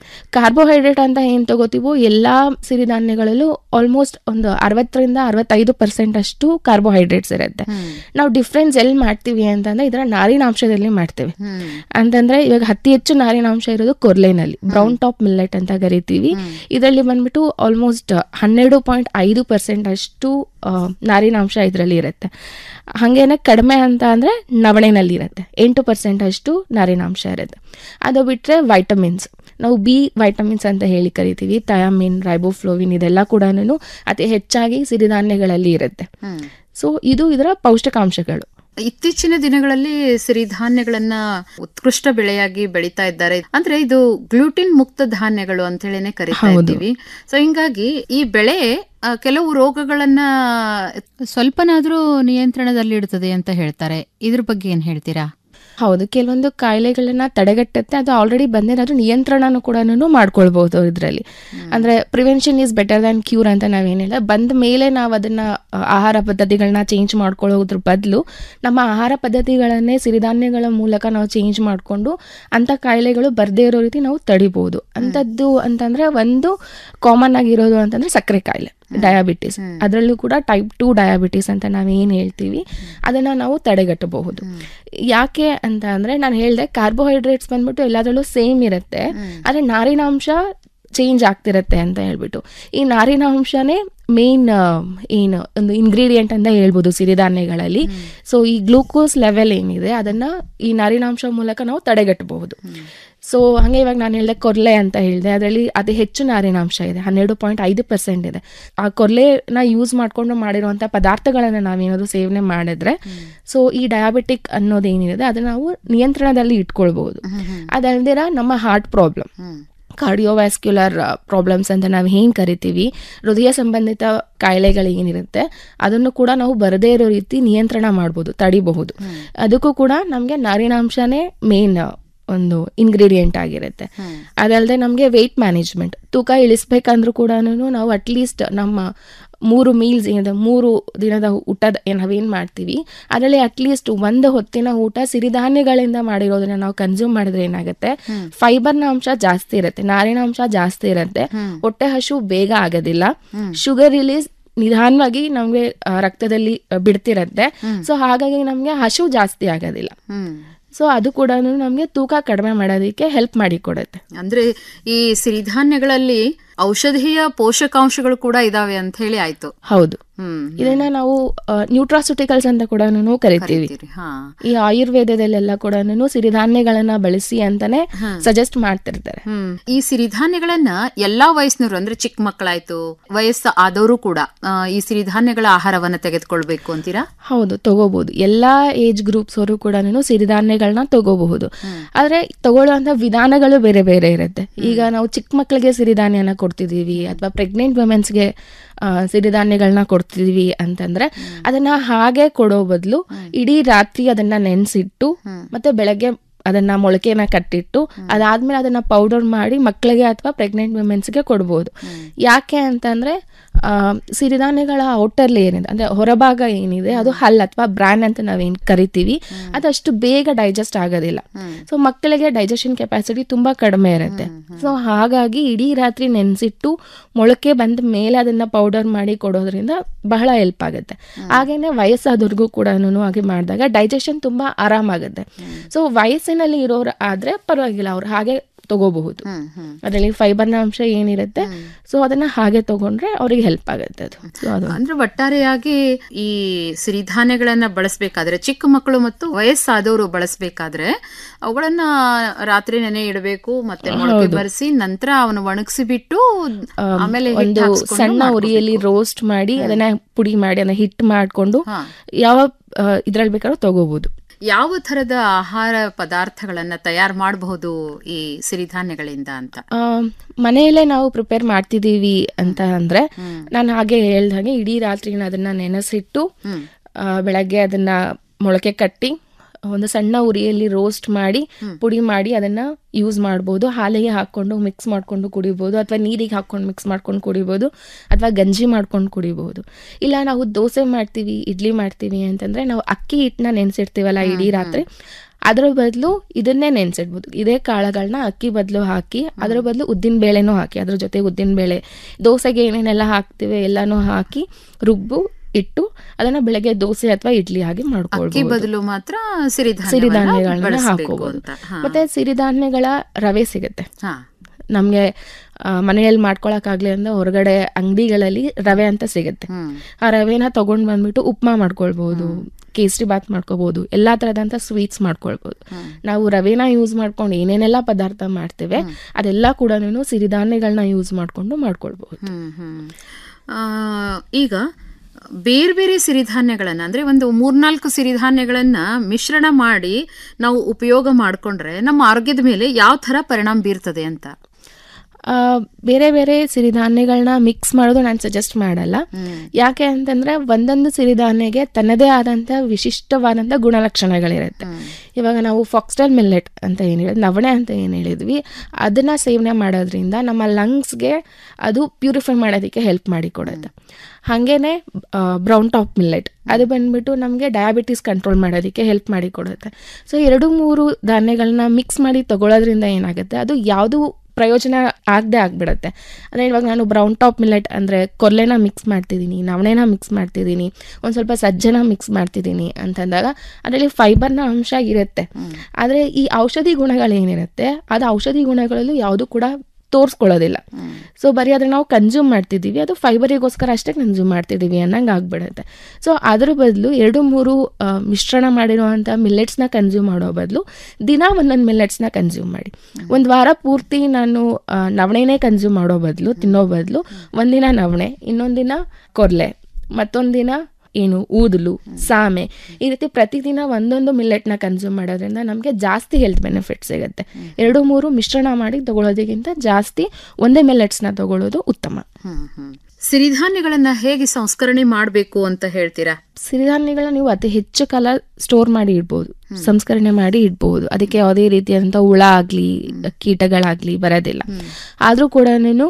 ಕಾರ್ಬೋಹೈಡ್ರೇಟ್ ಅಂತ ಏನು ತಗೋತೀವೋ ಎಲ್ಲ ಸಿರಿಧಾನ್ಯಗಳಲ್ಲೂ ಆಲ್ಮೋಸ್ಟ್ ಒಂದು ಅರವತ್ತರಿಂದ ಅರವತ್ತೈದು ಪರ್ಸೆಂಟ್ ಅಷ್ಟು ಕಾರ್ಬೋಹೈಡ್ರೇಟ್ಸ್ ಇರುತ್ತೆ ನಾವು ಡಿಫ್ರೆನ್ಸ್ ಎಲ್ಲಿ ಮಾಡ್ತೀವಿ ಅಂತಂದ್ರೆ ಇದರ ನಾರಿನಾಂಶದಲ್ಲಿ ಮಾಡ್ತೇವೆ ಅಂತಂದ್ರೆ ಇವಾಗ ಅತಿ ಹೆಚ್ಚು ನಾರಿನಾಂಶ ಇರೋದು ಕೊರ್ಲೆನಲ್ಲಿ ಬ್ರೌನ್ ಟಾಪ್ ಮಿಲ್ಲೆಟ್ ಅಂತ ಕರಿತೀವಿ ಇದರಲ್ಲಿ ಬಂದ್ಬಿಟ್ಟು ಆಲ್ಮೋಸ್ಟ್ ಹನ್ನೆರಡು ಪಾಯಿಂಟ್ ಐದು ಪರ್ಸೆಂಟ್ ಅಷ್ಟು ಆ, ನಾರಿನಾಂಶ ಇದರಲ್ಲಿ ಇರುತ್ತೆ ಹಾಗೇನೆ ಕಡಿಮೆ ಅಂತ ಅಂದ್ರೆ ನವಣೆನಲ್ಲಿ ಇರುತ್ತೆ ಎಂಟು ಪರ್ಸೆಂಟ್ ಅಷ್ಟು ನಾರಿನಾಂಶ ಇರುತ್ತೆ ಅದು ಬಿಟ್ರೆ ವೈಟಮಿನ್ಸ್ ನಾವು ಬಿ ವೈಟಮಿನ್ಸ್ ಅಂತ ಹೇಳಿ ಕರಿತೀವಿ ಥಯಾಮಿನ್ ರೈಬೋಫ್ಲೋವಿನ್ ಇದೆಲ್ಲ ಕೂಡ ಅತಿ ಹೆಚ್ಚಾಗಿ ಸಿರಿಧಾನ್ಯಗಳಲ್ಲಿ ಇರುತ್ತೆ ಸೊ ಇದು ಇದರ ಪೌಷ್ಟಿಕಾಂಶಗಳು ಇತ್ತೀಚಿನ ದಿನಗಳಲ್ಲಿ ಸಿರಿಧಾನ್ಯಗಳನ್ನ ಉತ್ಕೃಷ್ಟ ಬೆಳೆಯಾಗಿ ಬೆಳೀತಾ ಇದ್ದಾರೆ ಅಂದ್ರೆ ಇದು ಗ್ಲೂಟಿನ್ ಮುಕ್ತ ಧಾನ್ಯಗಳು ಅಂತ ಹೇಳಿನೇ ಕರಿತಾ ಹೌದು. ಇದ್ದೀವಿ ಸೊ ಹಿಂಗಾಗಿ ಈ ಬೆಳೆ ಆ, ಕೆಲವು ರೋಗಗಳನ್ನ ಸ್ವಲ್ಪನಾದ್ರೂ ನಿಯಂತ್ರಣದಲ್ಲಿಡುತ್ತದೆ ಅಂತ ಹೇಳ್ತಾರೆ ಇದ್ರ ಬಗ್ಗೆ ಏನ್ ಹೇಳ್ತೀರಾ ಹೌದು ಕೆಲವೊಂದು ಕಾಯಿಲೆಗಳನ್ನ ತಡೆಗಟ್ಟುತ್ತೆ ಅದು ಆಲ್ರೆಡಿ ಬಂದಿರೋದು ನಿಯಂತ್ರಣನೂ ಕೂಡ ಮಾಡ್ಕೊಳ್ಬಹುದು ಇದರಲ್ಲಿ ಅಂದ್ರೆ prevention is better than cure ಅಂತ ನಾವೇನಿಲ್ಲ ಬಂದ ಮೇಲೆ ನಾವು ಅದನ್ನ ಆ, ಆಹಾರ ಪದ್ಧತಿಗಳನ್ನ ಚೇಂಜ್ ಮಾಡ್ಕೊಳ್ಳೋದ್ರ ಬದಲು ನಮ್ಮ ಆಹಾರ ಪದ್ಧತಿಗಳನ್ನೇ ಸಿರಿಧಾನ್ಯಗಳ ಮೂಲಕ ನಾವು ಚೇಂಜ್ ಮಾಡಿಕೊಂಡು ಅಂಥ ಕಾಯಿಲೆಗಳು ಬರದೇ ಇರೋ ರೀತಿ ನಾವು ತಡಿಬಹುದು ಅಂಥದ್ದು ಅಂತಂದ್ರೆ ಒಂದು ಕಾಮನ್ ಆಗಿರೋದು ಅಂತಂದ್ರೆ ಸಕ್ಕರೆ ಕಾಯಿಲೆ ಡಯಾಬಿಟಿಸ್ ಅದರಲ್ಲೂ ಕೂಡ ಟೈಪ್ ಟು ಡಯಾಬಿಟಿಸ್ ಅಂತ ನಾವೇನು ಹೇಳ್ತೀವಿ ಅದನ್ನ ನಾವು ತಡೆಗಟ್ಟಬಹುದು ಯಾಕೆ ಅಂತ ಅಂದ್ರೆ ನಾನು ಹೇಳಿದೆ ಕಾರ್ಬೋಹೈಡ್ರೇಟ್ಸ್ ಬಂದ್ಬಿಟ್ಟು ಎಲ್ಲದರಲ್ಲೂ ಸೇಮ್ ಇರುತ್ತೆ ಆದ್ರೆ ನಾರಿನಾಂಶ ಚೇಂಜ್ ಆಗ್ತಿರತ್ತೆ ಅಂತ ಹೇಳ್ಬಿಟ್ಟು ಈ ನಾರಿನಾಂಶನೇ ಮೇನ್ ಏನು ಒಂದು ಇಂಗ್ರೀಡಿಯೆಂಟ್ ಅಂತ ಹೇಳ್ಬೋದು ಸಿರಿಧಾನ್ಯಗಳಲ್ಲಿ ಸೊ ಈ ಗ್ಲೂಕೋಸ್ ಲೆವೆಲ್ ಏನಿದೆ ಅದನ್ನ ಈ ನಾರಿನಾಂಶ ಮೂಲಕ ನಾವು ತಡೆಗಟ್ಟಬಹುದು ಸೊ ಹಂಗೆ ಇವಾಗ ನಾನು ಹೇಳಿದೆ ಕೊರ್ಲೆ ಅಂತ ಹೇಳಿದೆ ಅದರಲ್ಲಿ ಅತಿ ಹೆಚ್ಚು ನಾರಿನಾಂಶ ಇದೆ ಹನ್ನೆರಡು ಪಾಯಿಂಟ್ ಐದು ಪರ್ಸೆಂಟ್ ಇದೆ ಆ ಕೊರ್ಲೆನ ಯೂಸ್ ಮಾಡ್ಕೊಂಡು ಮಾಡಿರುವಂಥ ಪದಾರ್ಥಗಳನ್ನ ನಾವೇನಾದ್ರು ಸೇವನೆ ಮಾಡಿದ್ರೆ ಸೊ ಈ ಡಯಾಬಿಟಿಕ್ ಅನ್ನೋದೇನಿದೆ ಅದನ್ನ ನಾವು ನಿಯಂತ್ರಣದಲ್ಲಿ ಇಟ್ಕೊಳ್ಬಹುದು ಅದಲ್ದಿರ ನಮ್ಮ ಹಾರ್ಟ್ ಪ್ರಾಬ್ಲಮ್ ಕಾರ್ಡಿಯೋವ್ಯಾಸ್ಕ್ಯುಲರ್ ಪ್ರಾಬ್ಲಮ್ಸ್ ಅಂತ ನಾವು ಏನು ಕರಿತೀವಿ ಹೃದಯ ಸಂಬಂಧಿತ ಕಾಯಿಲೆಗಳು ಏನಿರುತ್ತೆ ಅದನ್ನು ಕೂಡ ನಾವು ಬರದೇ ಇರೋ ರೀತಿ ನಿಯಂತ್ರಣ ಮಾಡ್ಬೋದು ತಡಿಬಹುದು ಅದಕ್ಕೂ ಕೂಡ ನಮಗೆ ನಾರಿನಾಂಶನೇ ಮೇನ್ ಒಂದು ಇಂಗ್ರೀಡಿಯೆಂಟ್ ಆಗಿರುತ್ತೆ ಅದಲ್ಲದೆ ನಮಗೆ ವೆಯ್ಟ್ ಮ್ಯಾನೇಜ್ಮೆಂಟ್ ತೂಕ ಇಳಿಸ್ಬೇಕಂದ್ರೂ ಕೂಡ ನಾವು ಅಟ್ಲೀಸ್ಟ್ ನಮ್ಮ ಮೂರು ಮೀಲ್ಸ್ ಏನಿದೆ ಮೂರು ದಿನದ ಊಟದ ಏನ್ ನಾವೇನ್ ಮಾಡ್ತೀವಿ ಅದರಲ್ಲಿ ಅಟ್ಲೀಸ್ಟ್ ಒಂದು ಹೊತ್ತಿನ ಊಟ ಸಿರಿಧಾನ್ಯಗಳಿಂದ ಮಾಡಿರೋದನ್ನ ನಾವು ಕನ್ಸ್ಯೂಮ್ ಮಾಡಿದ್ರೆ ಏನಾಗುತ್ತೆ ಫೈಬರ್ನ ಅಂಶ ಜಾಸ್ತಿ ಇರುತ್ತೆ ನಾರಿನಾಂಶ ಜಾಸ್ತಿ ಇರುತ್ತೆ ಹೊಟ್ಟೆ ಹಸು ಬೇಗ ಆಗೋದಿಲ್ಲ ಶುಗರ್ ರಿಲೀಸ್ ನಿಧಾನವಾಗಿ ನಮ್ಗೆ ಆ, ರಕ್ತದಲ್ಲಿ ಆ, ಬಿಡ್ತಿರತ್ತೆ ಸೊ ಹಾಗಾಗಿ ನಮ್ಗೆ ಹಸು ಜಾಸ್ತಿ ಆಗೋದಿಲ್ಲ ಸೊ ಅದು ಕೂಡ ನಮ್ಗೆ ತೂಕ ಕಡಿಮೆ ಮಾಡೋದಕ್ಕೆ ಹೆಲ್ಪ್ ಮಾಡಿ ಕೊಡುತ್ತೆ ಅಂದ್ರೆ ಈ ಸಿರಿಧಾನ್ಯಗಳಲ್ಲಿ ಔಷಧೀಯ ಪೋಷಕಾಂಶಗಳು ಕೂಡ ಇದಾವೆ ಅಂತ ಹೇಳಿ ಆಯ್ತು ಹೌದು ಹ್ಮ್ ಇದನ್ನ ನಾವು ನ್ಯೂಟ್ರಾಸುಟಿಕಲ್ಸ್ ಅಂತ ಕೂಡ ಕರಿತೀವಿ ಹಾ ಈ ಆಯುರ್ವೇದದಲ್ಲೆಲ್ಲ ಕೂಡ ಸಿರಿಧಾನ್ಯಗಳನ್ನ ಬಳಸಿ ಅಂತಾನೆ ಸಜೆಸ್ಟ್ ಮಾಡ್ತಿರ್ತಾರೆ ಹ್ಮ್ ಈ ಸಿರಿಧಾನ್ಯಗಳನ್ನ ಎಲ್ಲಾ ವಯಸ್ಸಿನವರು ಅಂದ್ರೆ ಚಿಕ್ಕ ಮಕ್ಕಳಾಯ್ತು ವಯಸ್ಸು ಆದವರು ಕೂಡ ಆ, ಈ ಸಿರಿಧಾನ್ಯಗಳ ಆಹಾರವನ್ನ ತೆಗೆದುಕೊಳ್ಬೇಕು ಅಂತೀರಾ ಹೌದು ತಗೋಬಹುದು ಎಲ್ಲಾ ಏಜ್ ಗ್ರೂಪ್ಸ್ ಅವರು ಕೂಡ ಸಿರಿಧಾನ್ಯಗಳನ್ನ ತಗೋಬಹುದು ಆದ್ರೆ ತಗೊಳ್ಳುವಂತ ವಿಧಾನಗಳು ಬೇರೆ ಬೇರೆ ಇರುತ್ತೆ ಈಗ ನಾವು ಚಿಕ್ಕ ಮಕ್ಕಳಿಗೆ ಸಿರಿಧಾನ್ಯನ ಕೊಡ್ತಿದೀವಿ ಅಥವಾ ಪ್ರೆಗ್ನೆಂಟ್ ವುಮೆನ್ಸ್ಗೆ ಸಿರಿಧಾನ್ಯಗಳನ್ನ ಕೊಡ್ತಿದೀವಿ ಅಂತಂದ್ರೆ ಅದನ್ನ ಹಾಗೆ ಕೊಡೋ ಬದಲು ಇಡೀ ರಾತ್ರಿ ಅದನ್ನ ನೆನ್ಸಿಟ್ಟು ಮತ್ತೆ ಬೆಳಗ್ಗೆ ಅದನ್ನ ಮೊಳಕೆನ ಕಟ್ಟಿಟ್ಟು ಅದಾದ್ಮೇಲೆ ಅದನ್ನ ಪೌಡರ್ ಮಾಡಿ ಮಕ್ಕಳಿಗೆ ಅಥವಾ ಪ್ರೆಗ್ನೆಂಟ್ ವುಮೆನ್ಸ್ಗೆ ಕೊಡ್ಬೋದು ಯಾಕೆ ಅಂತಂದ್ರೆ ಆ, ಸಿರಿಧಾನ್ಯಗಳ ಔಟರ್ ಲೇಯರ್ ಇದೆ ಅಂದ್ರೆ ಹೊರಭಾಗ ಏನಿದೆ ಅದು ಹಲ್ ಅಥವಾ ಬ್ರ್ಯಾನ್ ಅಂತ ನಾವೇನ್ ಕರಿತೀವಿ ಅದಷ್ಟು ಬೇಗ ಡೈಜೆಸ್ಟ್ ಆಗೋದಿಲ್ಲ ಸೊ ಮಕ್ಕಳಿಗೆ ಡೈಜೆಷನ್ ಕೆಪಾಸಿಟಿ ತುಂಬಾ ಕಡಿಮೆ ಇರುತ್ತೆ ಸೊ ಹಾಗಾಗಿ ಇಡೀ ರಾತ್ರಿ ನೆನೆಸಿಟ್ಟು ಮೊಳಕೆ ಬಂದ ಮೇಲೆ ಅದನ್ನ ಪೌಡರ್ ಮಾಡಿ ಕೊಡೋದ್ರಿಂದ ಬಹಳ ಹೆಲ್ಪ್ ಆಗುತ್ತೆ ಹಾಗೇನೆ ವಯಸ್ಸಾದವ್ರಿಗೂ ಕೂಡ ಹಾಗೆ ಮಾಡಿದಾಗ ಡೈಜೆಷನ್ ತುಂಬಾ ಆರಾಮಾಗುತ್ತೆ ಸೊ ವಯಸ್ಸಿನಲ್ಲಿ ಇರೋರು ಆದ್ರೆ ಪರವಾಗಿಲ್ಲ ಅವ್ರು ಹಾಗೆ ತಗೋಬಹುದು ಅದರಲ್ಲಿ ಫೈಬರ್ನ ಅಂಶ ಏನಿರುತ್ತೆ ಸೊ ಅದನ್ನ ಹಾಗೆ ತಗೊಂಡ್ರೆ ಅವ್ರಿಗೆ ಹೆಲ್ಪ್ ಆಗುತ್ತೆ ಅದು ಸೊ ಅದು ಅಂದ್ರೆ ಒಟ್ಟಾರೆಯಾಗಿ ಈ ಸಿರಿಧಾನ್ಯಗಳನ್ನ ಬಳಸಬೇಕಾದ್ರೆ ಚಿಕ್ಕ ಮಕ್ಕಳು ಮತ್ತು ವಯಸ್ಸಾದವರು ಬಳಸಬೇಕಾದ್ರೆ ಅವುಗಳನ್ನ ರಾತ್ರಿ ನೆನೆ ಇಡಬೇಕು ಮತ್ತೆ ಮೊಳಕೆ ಹೌದು. ಬರೆಸಿ ನಂತರ ಅವನು ಒಣಗಿಸಿ ಬಿಟ್ಟು ಆಮ್, ಆಮೇಲೆ ಹಿಟ್ಟು ಒಂದು ಹಾಕ್ಸ್ಕೊಂಡು ಸಣ್ಣ ಮಾಡ್ಕೊಬೇಕು. ಉರಿಯಲ್ಲಿ ರೋಸ್ಟ್ ಮಾಡಿ ಅದನ್ನ ಪುಡಿ ಮಾಡಿ ಅದನ್ನ ಹಿಟ್ ಮಾಡ್ಕೊಂಡು ಯಾವ ಇದ್ರಲ್ಲಿ ಬೇಕಾದ್ರೂ ತಗೋಬಹುದು ಯಾವ ತರದ ಆಹಾರ ಪದಾರ್ಥಗಳನ್ನ ತಯಾರು ಮಾಡಬಹುದು ಈ ಸಿರಿಧಾನ್ಯಗಳಿಂದ ಅಂತ ಆ, ಮನೆಯಲ್ಲೇ ನಾವು ಪ್ರಿಪೇರ್ ಮಾಡ್ತಿದೀವಿ ಅಂತ ಅಂದ್ರೆ ನಾನು ಹಾಗೆ ಹೇಳ್ದಾಗೆ ಇಡೀ ರಾತ್ರಿ ಅದನ್ನ ನೆನೆಸಿಟ್ಟು ಆ, ಬೆಳಗ್ಗೆ ಅದನ್ನ ಮೊಳಕೆ ಕಟ್ಟಿ ಒಂದು ಸಣ್ಣ ಉರಿಯಲ್ಲಿ ರೋಸ್ಟ್ ಮಾಡಿ ಪುಡಿ ಮಾಡಿ ಅದನ್ನ ಯೂಸ್ ಮಾಡ್ಬೋದು ಹಾಲಿಗೆ ಹಾಕೊಂಡು ಮಿಕ್ಸ್ ಮಾಡ್ಕೊಂಡು ಕುಡಿಬೋದು ಅಥವಾ ನೀರಿಗೆ ಹಾಕೊಂಡು ಮಿಕ್ಸ್ ಮಾಡ್ಕೊಂಡು ಕುಡಿಬೋದು ಅಥವಾ ಗಂಜಿ ಮಾಡ್ಕೊಂಡು ಕುಡಿಬೋದು ಇಲ್ಲ ನಾವು ದೋಸೆ ಮಾಡ್ತೀವಿ ಇಡ್ಲಿ ಮಾಡ್ತೀವಿ ಅಂತಂದ್ರೆ ನಾವು ಅಕ್ಕಿ ಹಿಟ್ಟನ್ನ ನೆನೆಸಿರ್ತೀವಲ್ಲ ಇಡೀ ರಾತ್ರಿ ಅದ್ರ ಬದಲು ಇದನ್ನೇ ನೆನ್ಸಿಡ್ಬೋದು ಇದೇ ಕಾಳುಗಳನ್ನ ಅಕ್ಕಿ ಬದಲು ಹಾಕಿ ಅದ್ರ ಬದಲು ಉದ್ದಿನ ಬೇಳೆನೂ ಹಾಕಿ ಅದ್ರ ಜೊತೆ ಉದ್ದಿನ ಬೇಳೆ ದೋಸೆಗೆ ಏನೇನೆಲ್ಲ ಹಾಕ್ತಿವಿ ಎಲ್ಲಾನು ಹಾಕಿ ರುಬ್ಬು ಇಟ್ಟು ಅದನ್ನ ಬೆಳಗ್ಗೆ ದೋಸೆ ಅಥವಾ ಇಡ್ಲಿ ಆಗಿ ಅಕ್ಕಿ ಮಾಡ್ಕೊಳ್ಬಹುದು ಬದಲು ಮಾತ್ರ ಸಿರಿಧಾನ್ಯಗಳನ್ನ ಸಿರಿಧಾನ್ಯಗಳನ್ನ ಬಳಸ್ಬೇಕು ಹಾಕೋಬಹುದು ಅಂತ ಹಾ. ಮತ್ತೆ ಸಿರಿಧಾನ್ಯಗಳ ರವೆ ಸಿಗುತ್ತೆ ಹಾ. ನಮ್ಗೆ ಆ, ಮನೆಯಲ್ಲಿ ಮಾಡ್ಕೊಳಕ್ಕಾಗ್ಲಿ ಅಂದ್ರೆ ಹೊರಗಡೆ ಅಂಗಡಿಗಳಲ್ಲಿ ರವೆ ಅಂತ ಸಿಗುತ್ತೆ ಆ ರವೆನ ತಗೊಂಡ್ ಬಂದ್ಬಿಟ್ಟು ಉಪ್ಮಾ ಮಾಡ್ಕೊಳ್ಬಹುದು ಕೇಸರಿ ಬಾತ್ ಮಾಡ್ಕೋಬಹುದು ಎಲ್ಲಾ ತರದಂತ ಸ್ವೀಟ್ಸ್ ಮಾಡ್ಕೊಳ್ಬಹುದು ನಾವು ರವೆನ ಯೂಸ್ ಮಾಡ್ಕೊಂಡು ಏನೇನೆಲ್ಲ ಪದಾರ್ಥ ಮಾಡ್ತೇವೆ ಅದೆಲ್ಲ ಕೂಡ ಸಿರಿಧಾನ್ಯಗಳನ್ನ ಯೂಸ್ ಮಾಡ್ಕೊಂಡು ಮಾಡ್ಕೊಳ್ಬಹುದು ಹ್ಮ್ ಹ್ಮ್ ಆ, ಈಗ ಬೇರೆ ಬೇರೆ ಸಿರಿಧಾನ್ಯಗಳನ್ನ ಅಂದ್ರೆ ಒಂದು ಮೂರ್ನಾಲ್ಕು ಸಿರಿಧಾನ್ಯಗಳನ್ನ ಮಿಶ್ರಣ ಮಾಡಿ ನಾವು ಉಪಯೋಗ ಮಾಡ್ಕೊಂಡ್ರೆ ನಮ್ಮ ಆರೋಗ್ಯದ ಮೇಲೆ ಯಾವ ತರ ಪರಿಣಾಮ ಬೀರ್ತದೆ ಅಂತ ಆ, ಬೇರೆ ಬೇರೆ ಸಿರಿಧಾನ್ಯಗಳನ್ನ ಮಿಕ್ಸ್ ಮಾಡೋದು ನಾನು ಸಜೆಸ್ಟ್ ಮಾಡಲ್ಲ ಯಾಕೆ ಅಂತಂದ್ರೆ ಒಂದೊಂದು ಸಿರಿಧಾನ್ಯಗೆ ತನ್ನದೇ ಆದಂತ ವಿಶಿಷ್ಟವಾದಂತ ಗುಣಲಕ್ಷಣಗಳಿರುತ್ತೆ ಇವಾಗ ನಾವು ಫಾಕ್ಸ್ಟೈಲ್ ಮಿಲ್ಲೆಟ್ ಅಂತ ಏನು ಹೇಳಿದ್ ನವಣೆ ಅಂತ ಏನು ಹೇಳಿದ್ವಿ ಅದನ್ನ ಸೇವನೆ ಮಾಡೋದ್ರಿಂದ ನಮ್ಮ ಲಂಗ್ಸ್ಗೆ ಅದು ಪ್ಯೂರಿಫೈ ಮಾಡೋದಕ್ಕೆ ಹೆಲ್ಪ್ ಮಾಡಿ ಕೊಡುತ್ತೆ ಹಾಗೇನೆ ಬ್ರೌನ್ ಟಾಪ್ ಮಿಲ್ಲೆಟ್ ಅದು ಬಂದ್ಬಿಟ್ಟು ನಮಗೆ ಡಯಾಬಿಟಿಸ್ ಕಂಟ್ರೋಲ್ ಮಾಡೋದಕ್ಕೆ ಹೆಲ್ಪ್ ಮಾಡಿ ಕೊಡುತ್ತೆ ಸೊ ಎರಡು ಮೂರು ಧಾನ್ಯಗಳನ್ನ ಮಿಕ್ಸ್ ಮಾಡಿ ತಗೊಳ್ಳೋದ್ರಿಂದ ಏನಾಗುತ್ತೆ ಅದು ಯಾವುದು ಪ್ರಯೋಜನ ಆಗದೆ ಆಗ್ಬಿಡುತ್ತೆ ಅಂದರೆ ಇವಾಗ ನಾನು ಬ್ರೌನ್ ಟಾಪ್ ಮಿಲೆಟ್ ಅಂದರೆ ಕೊರ್ಲೆನ ಮಿಕ್ಸ್ ಮಾಡ್ತಿದ್ದೀನಿ ನವಣೆನ ಮಿಕ್ಸ್ ಮಾಡ್ತಿದ್ದೀನಿ ಒಂದು ಸ್ವಲ್ಪ ಸಜ್ಜನ ಮಿಕ್ಸ್ ಮಾಡ್ತಿದ್ದೀನಿ ಅಂತಂದಾಗ ಅದರಲ್ಲಿ ಫೈಬರ್ನ ಅಂಶ ಇರುತ್ತೆ ಆದರೆ ಈ ಔಷಧಿ ಗುಣಗಳೇನಿರುತ್ತೆ ಅದು ಔಷಧಿ ಗುಣಗಳಲ್ಲೂ ಯಾವುದು ಕೂಡ ತೋರಿಸ್ಕೊಳ್ಳೋದಿಲ್ಲ ಸೊ ಬರೀ ಅದನ್ನ ನಾವು ಕನ್ಸ್ಯೂಮ್ ಮಾಡ್ತಿದ್ದೀವಿ ಅದು ಫೈಬರಿಗೋಸ್ಕರ ಅಷ್ಟೇ ಕನ್ಸ್ಯೂಮ್ ಮಾಡ್ತಿದ್ದೀವಿ ಅನ್ನಂಗೆ ಆಗ್ಬಿಡುತ್ತೆ ಸೊ ಅದ್ರ ಬದಲು ಎರಡು ಮೂರು ಆ, ಮಿಶ್ರಣ ಮಾಡಿರುವಂಥ ಮಿಲ್ಲೆಟ್ಸ್ನ ಕನ್ಸ್ಯೂಮ್ ಮಾಡೋ ಬದಲು ದಿನ ಒಂದೊಂದು ಮಿಲ್ಲೆಟ್ಸ್ನ ಕನ್ಸ್ಯೂಮ್ ಮಾಡಿ ಒಂದು ವಾರ ಪೂರ್ತಿ ನಾನು ಆ, ನವಣೆನೇ ಕನ್ಸ್ಯೂಮ್ ಮಾಡೋ ಬದಲು ತಿನ್ನೋ ಬದಲು ಒಂದಿನ ನವಣೆ ಇನ್ನೊಂದಿನ ಕೊರ್ಲೆ ಮತ್ತೊಂದಿನ ಏನು ಊದಲು ಸಾಮೆ ಈ ರೀತಿ ಪ್ರತಿದಿನ ಒಂದೊಂದು ಮಿಲ್ಲೆಟ್ನ ಕನ್ಸ್ಯೂಮ್ ಮಾಡೋದ್ರಿಂದ ನಮಗೆ ಜಾಸ್ತಿ ಹೆಲ್ತ್ ಬೆನಿಫಿಟ್ ಸಿಗುತ್ತೆ ಎರಡು ಮೂರು ಮಿಶ್ರಣ ಮಾಡಿ ತಗೊಳ್ಳೋದಕ್ಕಿಂತ ಜಾಸ್ತಿ ಒಂದೇ ಮಿಲ್ಲೆಟ್ಸ್ನ ತಗೊಳ್ಳೋದು ಉತ್ತಮ ಹ್ಮ್ ಹ್ಮ್ ಸಿರಿಧಾನ್ಯಗಳನ್ನ ಹೇಗೆ ಸಂಸ್ಕರಣೆ ಮಾಡಬೇಕು ಅಂತ ಹೇಳ್ತೀರಾ ಸಿರಿಧಾನ್ಯಗಳನ್ನ ನೀವು ಅತಿ ಹೆಚ್ಚು ಕಾಲ ಸ್ಟೋರ್ ಮಾಡಿ ಇಡ್ಬೋದು ಸಂಸ್ಕರಣೆ ಮಾಡಿ ಇಡ್ಬೋದು ಅದಕ್ಕೆ ಯಾವುದೇ ರೀತಿಯಾದಂಥ ಹುಳ ಆಗ್ಲಿ ಕೀಟಗಳಾಗ್ಲಿ ಬರೋದಿಲ್ಲ ಆದ್ರೂ ಕೂಡ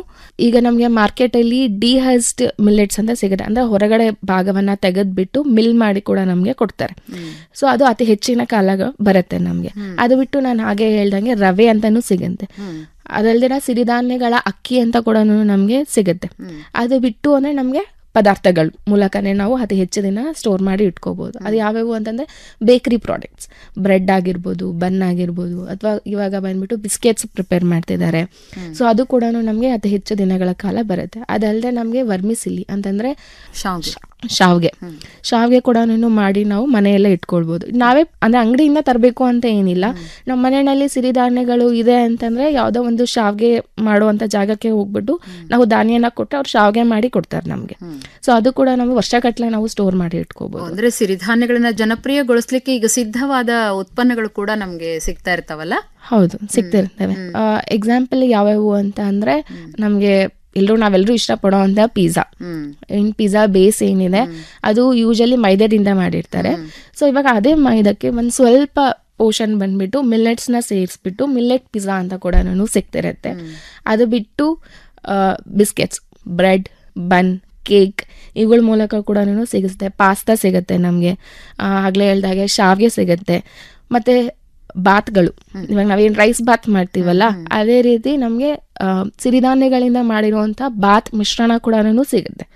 ಈಗ ನಮಗೆ ಮಾರ್ಕೆಟಲ್ಲಿ ಡಿಹೈಸ್ಡ್ ಮಿಲ್ಲೆಟ್ಸ್ ಅಂತ ಸಿಗುತ್ತೆ ಅಂದ್ರೆ ಹೊರಗಡೆ ಭಾಗವನ್ನ ತೆಗೆದ್ಬಿಟ್ಟು ಮಿಲ್ ಮಾಡಿ ಕೂಡ ನಮಗೆ ಕೊಡ್ತಾರೆ ಸೊ ಅದು ಅತಿ ಹೆಚ್ಚಿನ ಕಾಲ ಬರುತ್ತೆ ನಮಗೆ ಅದು ಬಿಟ್ಟು ನಾನು ಹಾಗೆ ಹೇಳ್ದಂಗೆ ರವೆ ಅಂತಾನು ಸಿಗುತ್ತೆ ಅದಲ್ದಿರ ಸಿರಿಧಾನ್ಯಗಳ ಅಕ್ಕಿ ಅಂತ ಕೂಡ ನಮಗೆ ಸಿಗುತ್ತೆ ಅದು ಬಿಟ್ಟು ಅಂದ್ರೆ ನಮಗೆ ಪದಾರ್ಥಗಳು ಮೂಲಕನೇ ನಾವು ಅತಿ ಹೆಚ್ಚು ದಿನ ಸ್ಟೋರ್ ಮಾಡಿ ಇಟ್ಕೋಬಹುದು ಅದು ಯಾವ್ಯಾವು ಅಂತಂದ್ರೆ ಬೇಕರಿ ಪ್ರಾಡಕ್ಟ್ಸ್ ಬ್ರೆಡ್ ಆಗಿರ್ಬೋದು ಬನ್ ಆಗಿರ್ಬೋದು ಅಥವಾ ಇವಾಗ ಬಂದ್ಬಿಟ್ಟು ಬಿಸ್ಕೆಟ್ಸ್ ಪ್ರಿಪೇರ್ ಮಾಡ್ತಿದ್ದಾರೆ ಸೊ ಅದು ಕೂಡ ನಮಗೆ ಅತಿ ಹೆಚ್ಚು ದಿನಗಳ ಕಾಲ ಬರುತ್ತೆ ಅದಲ್ಲದೆ ನಮಗೆ ವರ್ಮಿಸಿಲಿ ಅಂತಂದ್ರೆ ಶಾವ್ಗೆ ಶಾವ್ಗೆ ಕೂಡ ಮಾಡಿ ನಾವು ಮನೆಯಲ್ಲೇ ಇಟ್ಕೊಳ್ಬೋದು ನಾವೇ ಅಂದ್ರೆ ಅಂಗಡಿಯಿಂದ ತರಬೇಕು ಅಂತ ಏನಿಲ್ಲ ನಮ್ಮ ಮನೆಯಲ್ಲಿ ಸಿರಿಧಾನ್ಯಗಳು ಇದೆ ಅಂತಂದ್ರೆ ಯಾವುದೋ ಒಂದು ಶಾವ್ಗೆ ಮಾಡುವಂತ ಜಾಗಕ್ಕೆ ಹೋಗ್ಬಿಟ್ಟು ನಾವು ಧಾನ್ಯನ ಕೊಟ್ಟು ಅವ್ರು ಶಾವ್ಗೆ ಮಾಡಿ ಕೊಡ್ತಾರೆ ನಮ್ಗೆ ಸೊ ಅದು ಕೂಡ ನಾವು ವರ್ಷಗಟ್ಲೆ ನಾವು ಸ್ಟೋರ್ ಮಾಡಿ ಇಟ್ಕೋಬಹುದು ಅಂದ್ರೆ ಸಿರಿಧಾನ್ಯಗಳನ್ನ ಜನಪ್ರಿಯಗೊಳಿಸ್ಲಿಕ್ಕೆ ಈಗ ಸಿದ್ಧವಾದ ಉತ್ಪನ್ನಗಳು ಕೂಡ ನಮ್ಗೆ ಸಿಗ್ತಾ ಇರ್ತಾವಲ್ಲ ಹೌದು ಸಿಗ್ತಿರ್ತವೆ ಎಕ್ಸಾಂಪಲ್ ಯಾವ್ಯಾವು ಅಂತ ಅಂದ್ರೆ ನಮ್ಗೆ ಎಲ್ಲರೂ ನಾವೆಲ್ಲರೂ ಇಷ್ಟಪಡೋ ಅಂತ ಪಿಜ್ಜಾ ಇನ್ ಪಿಜ್ಜಾ ಬೇಸ್ ಏನಿದೆ ಅದು ಯೂಶಲಿ ಮೈದಾದಿಂದ ಮಾಡಿರ್ತಾರೆ ಸೊ ಇವಾಗ ಅದೇ ಮೈದಕ್ಕೆ ಒಂದ್ ಸ್ವಲ್ಪ ಪೋರ್ಷನ್ ಬಂದ್ಬಿಟ್ಟು ಮಿಲ್ಲೆಟ್ಸ್ ನ ಸೇರಿಸ್ಬಿಟ್ಟು ಮಿಲ್ಲೆಟ್ ಪಿಜ್ಜಾ ಅಂತ ಕೂಡ ಸಿಗ್ತಿರತ್ತೆ ಅದು ಬಿಟ್ಟು ಬಿಸ್ಕೆಟ್ಸ್ ಬ್ರೆಡ್ ಬನ್ ಕೇಕ್ ಇವುಗಳ ಮೂಲಕ ಕೂಡ ಸಿಗುತ್ತೆ ಪಾಸ್ತಾ ಸಿಗುತ್ತೆ ನಮಗೆ ಆಗ್ಲೇ ಹೇಳ್ದಾಗೆ ಶಾವ್ಗೆ ಸಿಗುತ್ತೆ ಮತ್ತೆ ಬಾತ್ಗಳು ಇವಾಗ ನಾವೇನ್ ರೈಸ್ ಬಾತ್ ಮಾಡ್ತೀವಲ್ಲ ಅದೇ ರೀತಿ ನಮ್ಗೆ ಆ, ಸಿರಿಧಾನ್ಯಗಳಿಂದ ಮಾಡಿರುವಂತ ಬಾತ್ ಮಿಶ್ರಣ ಕೂಡ ಸಿಗುತ್ತೆ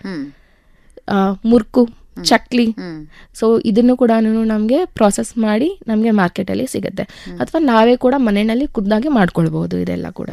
ಆ, ಮುರ್ಕು ಚಕ್ಲಿ ಸೊ ಇದನ್ನು ಕೂಡ ನಮ್ಗೆ ಪ್ರಾಸೆಸ್ ಮಾಡಿ ನಮ್ಗೆ ಮಾರ್ಕೆಟ್ ಅಲ್ಲಿ ಸಿಗುತ್ತೆ ಅಥವಾ ನಾವೇ ಕೂಡ ಮನೆಯಲ್ಲಿ ಖುದ್ದಾಗಿ ಮಾಡ್ಕೊಳ್ಬಹುದು ಇದೆಲ್ಲ ಕೂಡ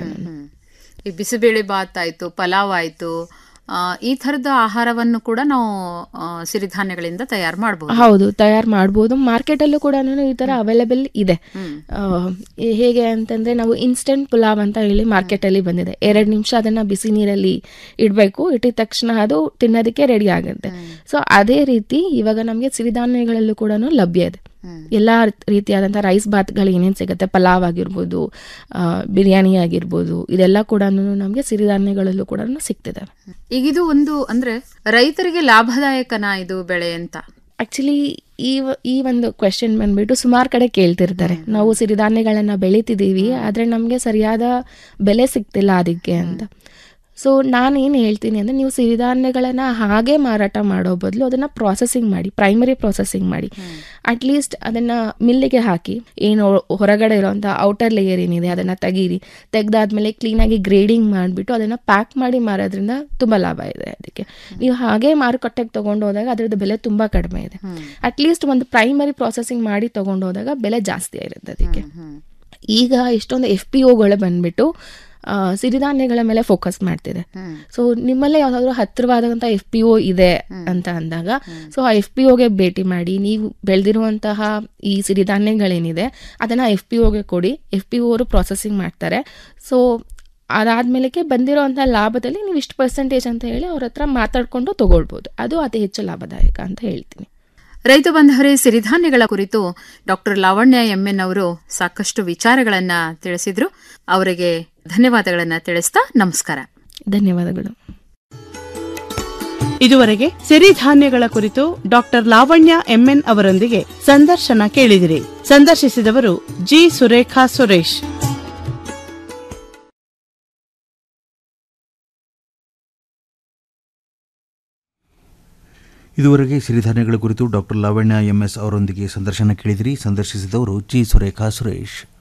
ಈ ಬಿಸಿಬೇಳೆ ಬಾತ್ ಆಯ್ತು ಪಲಾವ್ ಆಯ್ತು ಆ, ಈ ತರದ ಆಹಾರವನ್ನು ಕೂಡ ನಾವು ಆ, ಸಿರಿಧಾನ್ಯಗಳಿಂದ ತಯಾರು ಮಾಡಬಹುದು ಹೌದು ತಯಾರು ಮಾಡ್ಬೋದು ಮಾರ್ಕೆಟ್ ಅಲ್ಲೂ ಕೂಡ ಈ ತರ ಅವೈಲೇಬಲ್ ಇದೆ ಆ, ಈ ಹೇಗೆ ಅಂತಂದ್ರೆ ನಾವು ಇನ್ಸ್ಟೆಂಟ್ ಪುಲಾವ್ ಅಂತ ಹೇಳಿ ಮಾರ್ಕೆಟ್ ಅಲ್ಲಿ ಬಂದಿದೆ ಎರಡ್ ನಿಮಿಷ ಅದನ್ನ ಬಿಸಿ ನೀರಲ್ಲಿ ಇಡಬೇಕು ಇಟ್ಟಿದ ತಕ್ಷಣ ಅದು ತಿನ್ನೋದಕ್ಕೆ ರೆಡಿ ಆಗುತ್ತೆ ಸೊ ಅದೇ ರೀತಿ ಇವಾಗ ನಮಗೆ ಸಿರಿಧಾನ್ಯಗಳಲ್ಲೂ ಕೂಡ ಲಭ್ಯ ಇದೆ ಎಲ್ಲಾ ರೀತಿಯಾದಂತಹ ರೈಸ್ ಬಾತ್ಗಳು ಏನೇನು ಸಿಗುತ್ತೆ ಪಲಾವ್ ಆಗಿರ್ಬೋದು ಆ, ಬಿರಿಯಾನಿ ಆಗಿರ್ಬೋದು ಇದೆಲ್ಲ ಕೂಡ ನಮಗೆ ಸಿರಿಧಾನ್ಯಗಳಲ್ಲೂ ಕೂಡ ಸಿಗ್ತಿದೆ ಈಗ ಇದು ಒಂದು ಅಂದ್ರೆ ರೈತರಿಗೆ ಲಾಭದಾಯಕನಾ ಇದು ಬೆಳೆ ಅಂತ ಆಕ್ಚುಲಿ ಈ ವ- ಈ ಒಂದು ಕ್ವೆಶನ್ ಬಂದ್ಬಿಟ್ಟು ಸುಮಾರು ಕಡೆ ಕೇಳ್ತಿರ್ತಾರೆ ನಾವು ಸಿರಿಧಾನ್ಯಗಳನ್ನ ಬೆಳಿತಿದೀವಿ ಆದ್ರೆ ನಮ್ಗೆ ಸರಿಯಾದ ಬೆಲೆ ಸಿಗ್ತಿಲ್ಲ ಅದಕ್ಕೆ ಅಂತ ಸೊ ನಾನು ಏನು ಹೇಳ್ತೀನಿ ಅಂದರೆ ನೀವು ಸಿರಿಧಾನ್ಯಗಳನ್ನು ಹಾಗೆ ಮಾರಾಟ ಮಾಡೋ ಬದಲು ಅದನ್ನು ಪ್ರಾಸೆಸಿಂಗ್ ಮಾಡಿ ಪ್ರೈಮರಿ ಪ್ರಾಸೆಸಿಂಗ್ ಮಾಡಿ ಅಟ್ಲೀಸ್ಟ್ ಅದನ್ನು ಮಿಲ್ಲಿಗೆ ಹಾಕಿ ಏನು ಹೊರಗಡೆ ಇರೋಂಥ ಔಟರ್ ಲೇಯರ್ ಏನಿದೆ ಅದನ್ನು ತೆಗೀರಿ ತೆಗ್ದಾದ್ಮೇಲೆ ಕ್ಲೀನಾಗಿ ಗ್ರೇಡಿಂಗ್ ಮಾಡಿಬಿಟ್ಟು ಅದನ್ನು ಪ್ಯಾಕ್ ಮಾಡಿ ಮಾರೋದ್ರಿಂದ ತುಂಬ ಲಾಭ ಇದೆ ಅದಕ್ಕೆ ನೀವು ಹಾಗೆ ಮಾರುಕಟ್ಟೆಗೆ ತೊಗೊಂಡು ಹೋದಾಗ ಅದರದ್ದು ಬೆಲೆ ತುಂಬ ಕಡಿಮೆ ಇದೆ ಅಟ್ಲೀಸ್ಟ್ ಒಂದು ಪ್ರೈಮರಿ ಪ್ರಾಸೆಸಿಂಗ್ ಮಾಡಿ ತೊಗೊಂಡು ಹೋದಾಗ ಬೆಲೆ ಜಾಸ್ತಿ ಇರುತ್ತೆ ಅದಕ್ಕೆ ಈಗ ಎಷ್ಟೊಂದು ಎಫ್ ಪಿ ಒಗಳು ಬಂದ್ಬಿಟ್ಟು ಆ, ಸಿರಿಧಾನ್ಯಗಳ ಮೇಲೆ ಫೋಕಸ್ ಮಾಡ್ತಿದೆ ಸೊ ನಿಮ್ಮಲ್ಲೇ ಯಾವುದಾದ್ರೂ ಹತ್ತಿರವಾದಂಥ ಎಫ್ ಪಿ ಒ ಇದೆ ಅಂತ ಅಂದಾಗ ಸೊ ಆ ಎಫ್ ಪಿ ಒಗೆ ಭೇಟಿ ಮಾಡಿ ನೀವು ಬೆಳೆದಿರುವಂತಹ ಈ ಸಿರಿಧಾನ್ಯಗಳೇನಿದೆ ಅದನ್ನು ಎಫ್ ಪಿ ಒಗೆ ಕೊಡಿ ಎಫ್ ಪಿ ಒ ಅವರು ಪ್ರಾಸೆಸಿಂಗ್ ಮಾಡ್ತಾರೆ ಸೊ ಅದಾದ್ಮೇಲೆ ಬಂದಿರೋಂಥ ಲಾಭದಲ್ಲಿ ನೀವು ಇಷ್ಟು ಪರ್ಸೆಂಟೇಜ್ ಅಂತ ಹೇಳಿ ಅವ್ರ ಹತ್ರ ಮಾತಾಡ್ಕೊಂಡು ತಗೊಳ್ಬೋದು ಅದು ಅತಿ ಹೆಚ್ಚು ಲಾಭದಾಯಕ ಅಂತ ಹೇಳ್ತೀನಿ ರೈತ ಬಂಧವರೇ ಸಿರಿಧಾನ್ಯಗಳ ಕುರಿತು ಡಾಕ್ಟರ್ ಲಾವಣ್ಯ ಎಂಎನ್ ಅವರು ಸಾಕಷ್ಟು ವಿಚಾರಗಳನ್ನ ತಿಳಿಸಿದ್ರು ಅವರಿಗೆ ಧನ್ಯವಾದಗಳನ್ನ ತಿಳಿಸ್ತಾ ನಮಸ್ಕಾರ ಧನ್ಯವಾದಗಳು ಇದುವರೆಗೆ ಸಿರಿಧಾನ್ಯಗಳ ಕುರಿತು ಡಾಕ್ಟರ್ ಲಾವಣ್ಯ ಎಂಎನ್ ಅವರೊಂದಿಗೆ ಸಂದರ್ಶನ ಕೇಳಿದಿರಿ ಸಂದರ್ಶಿಸಿದವರು ಜಿ ಸುರೇಖಾ ಸುರೇಶ್ ಇದುವರೆಗೆ ಸಿರಿಧಾನ್ಯಗಳ ಕುರಿತು ಡಾಕ್ಟರ್ ಲಾವಣ್ಯ ಎಂಎಸ್ ಅವರೊಂದಿಗೆ ಸಂದರ್ಶನ ಕೇಳಿದಿರಿ ಸಂದರ್ಶಿಸಿದವರು ಜಿ ಸುರೇಖಾ ಸುರೇಶ್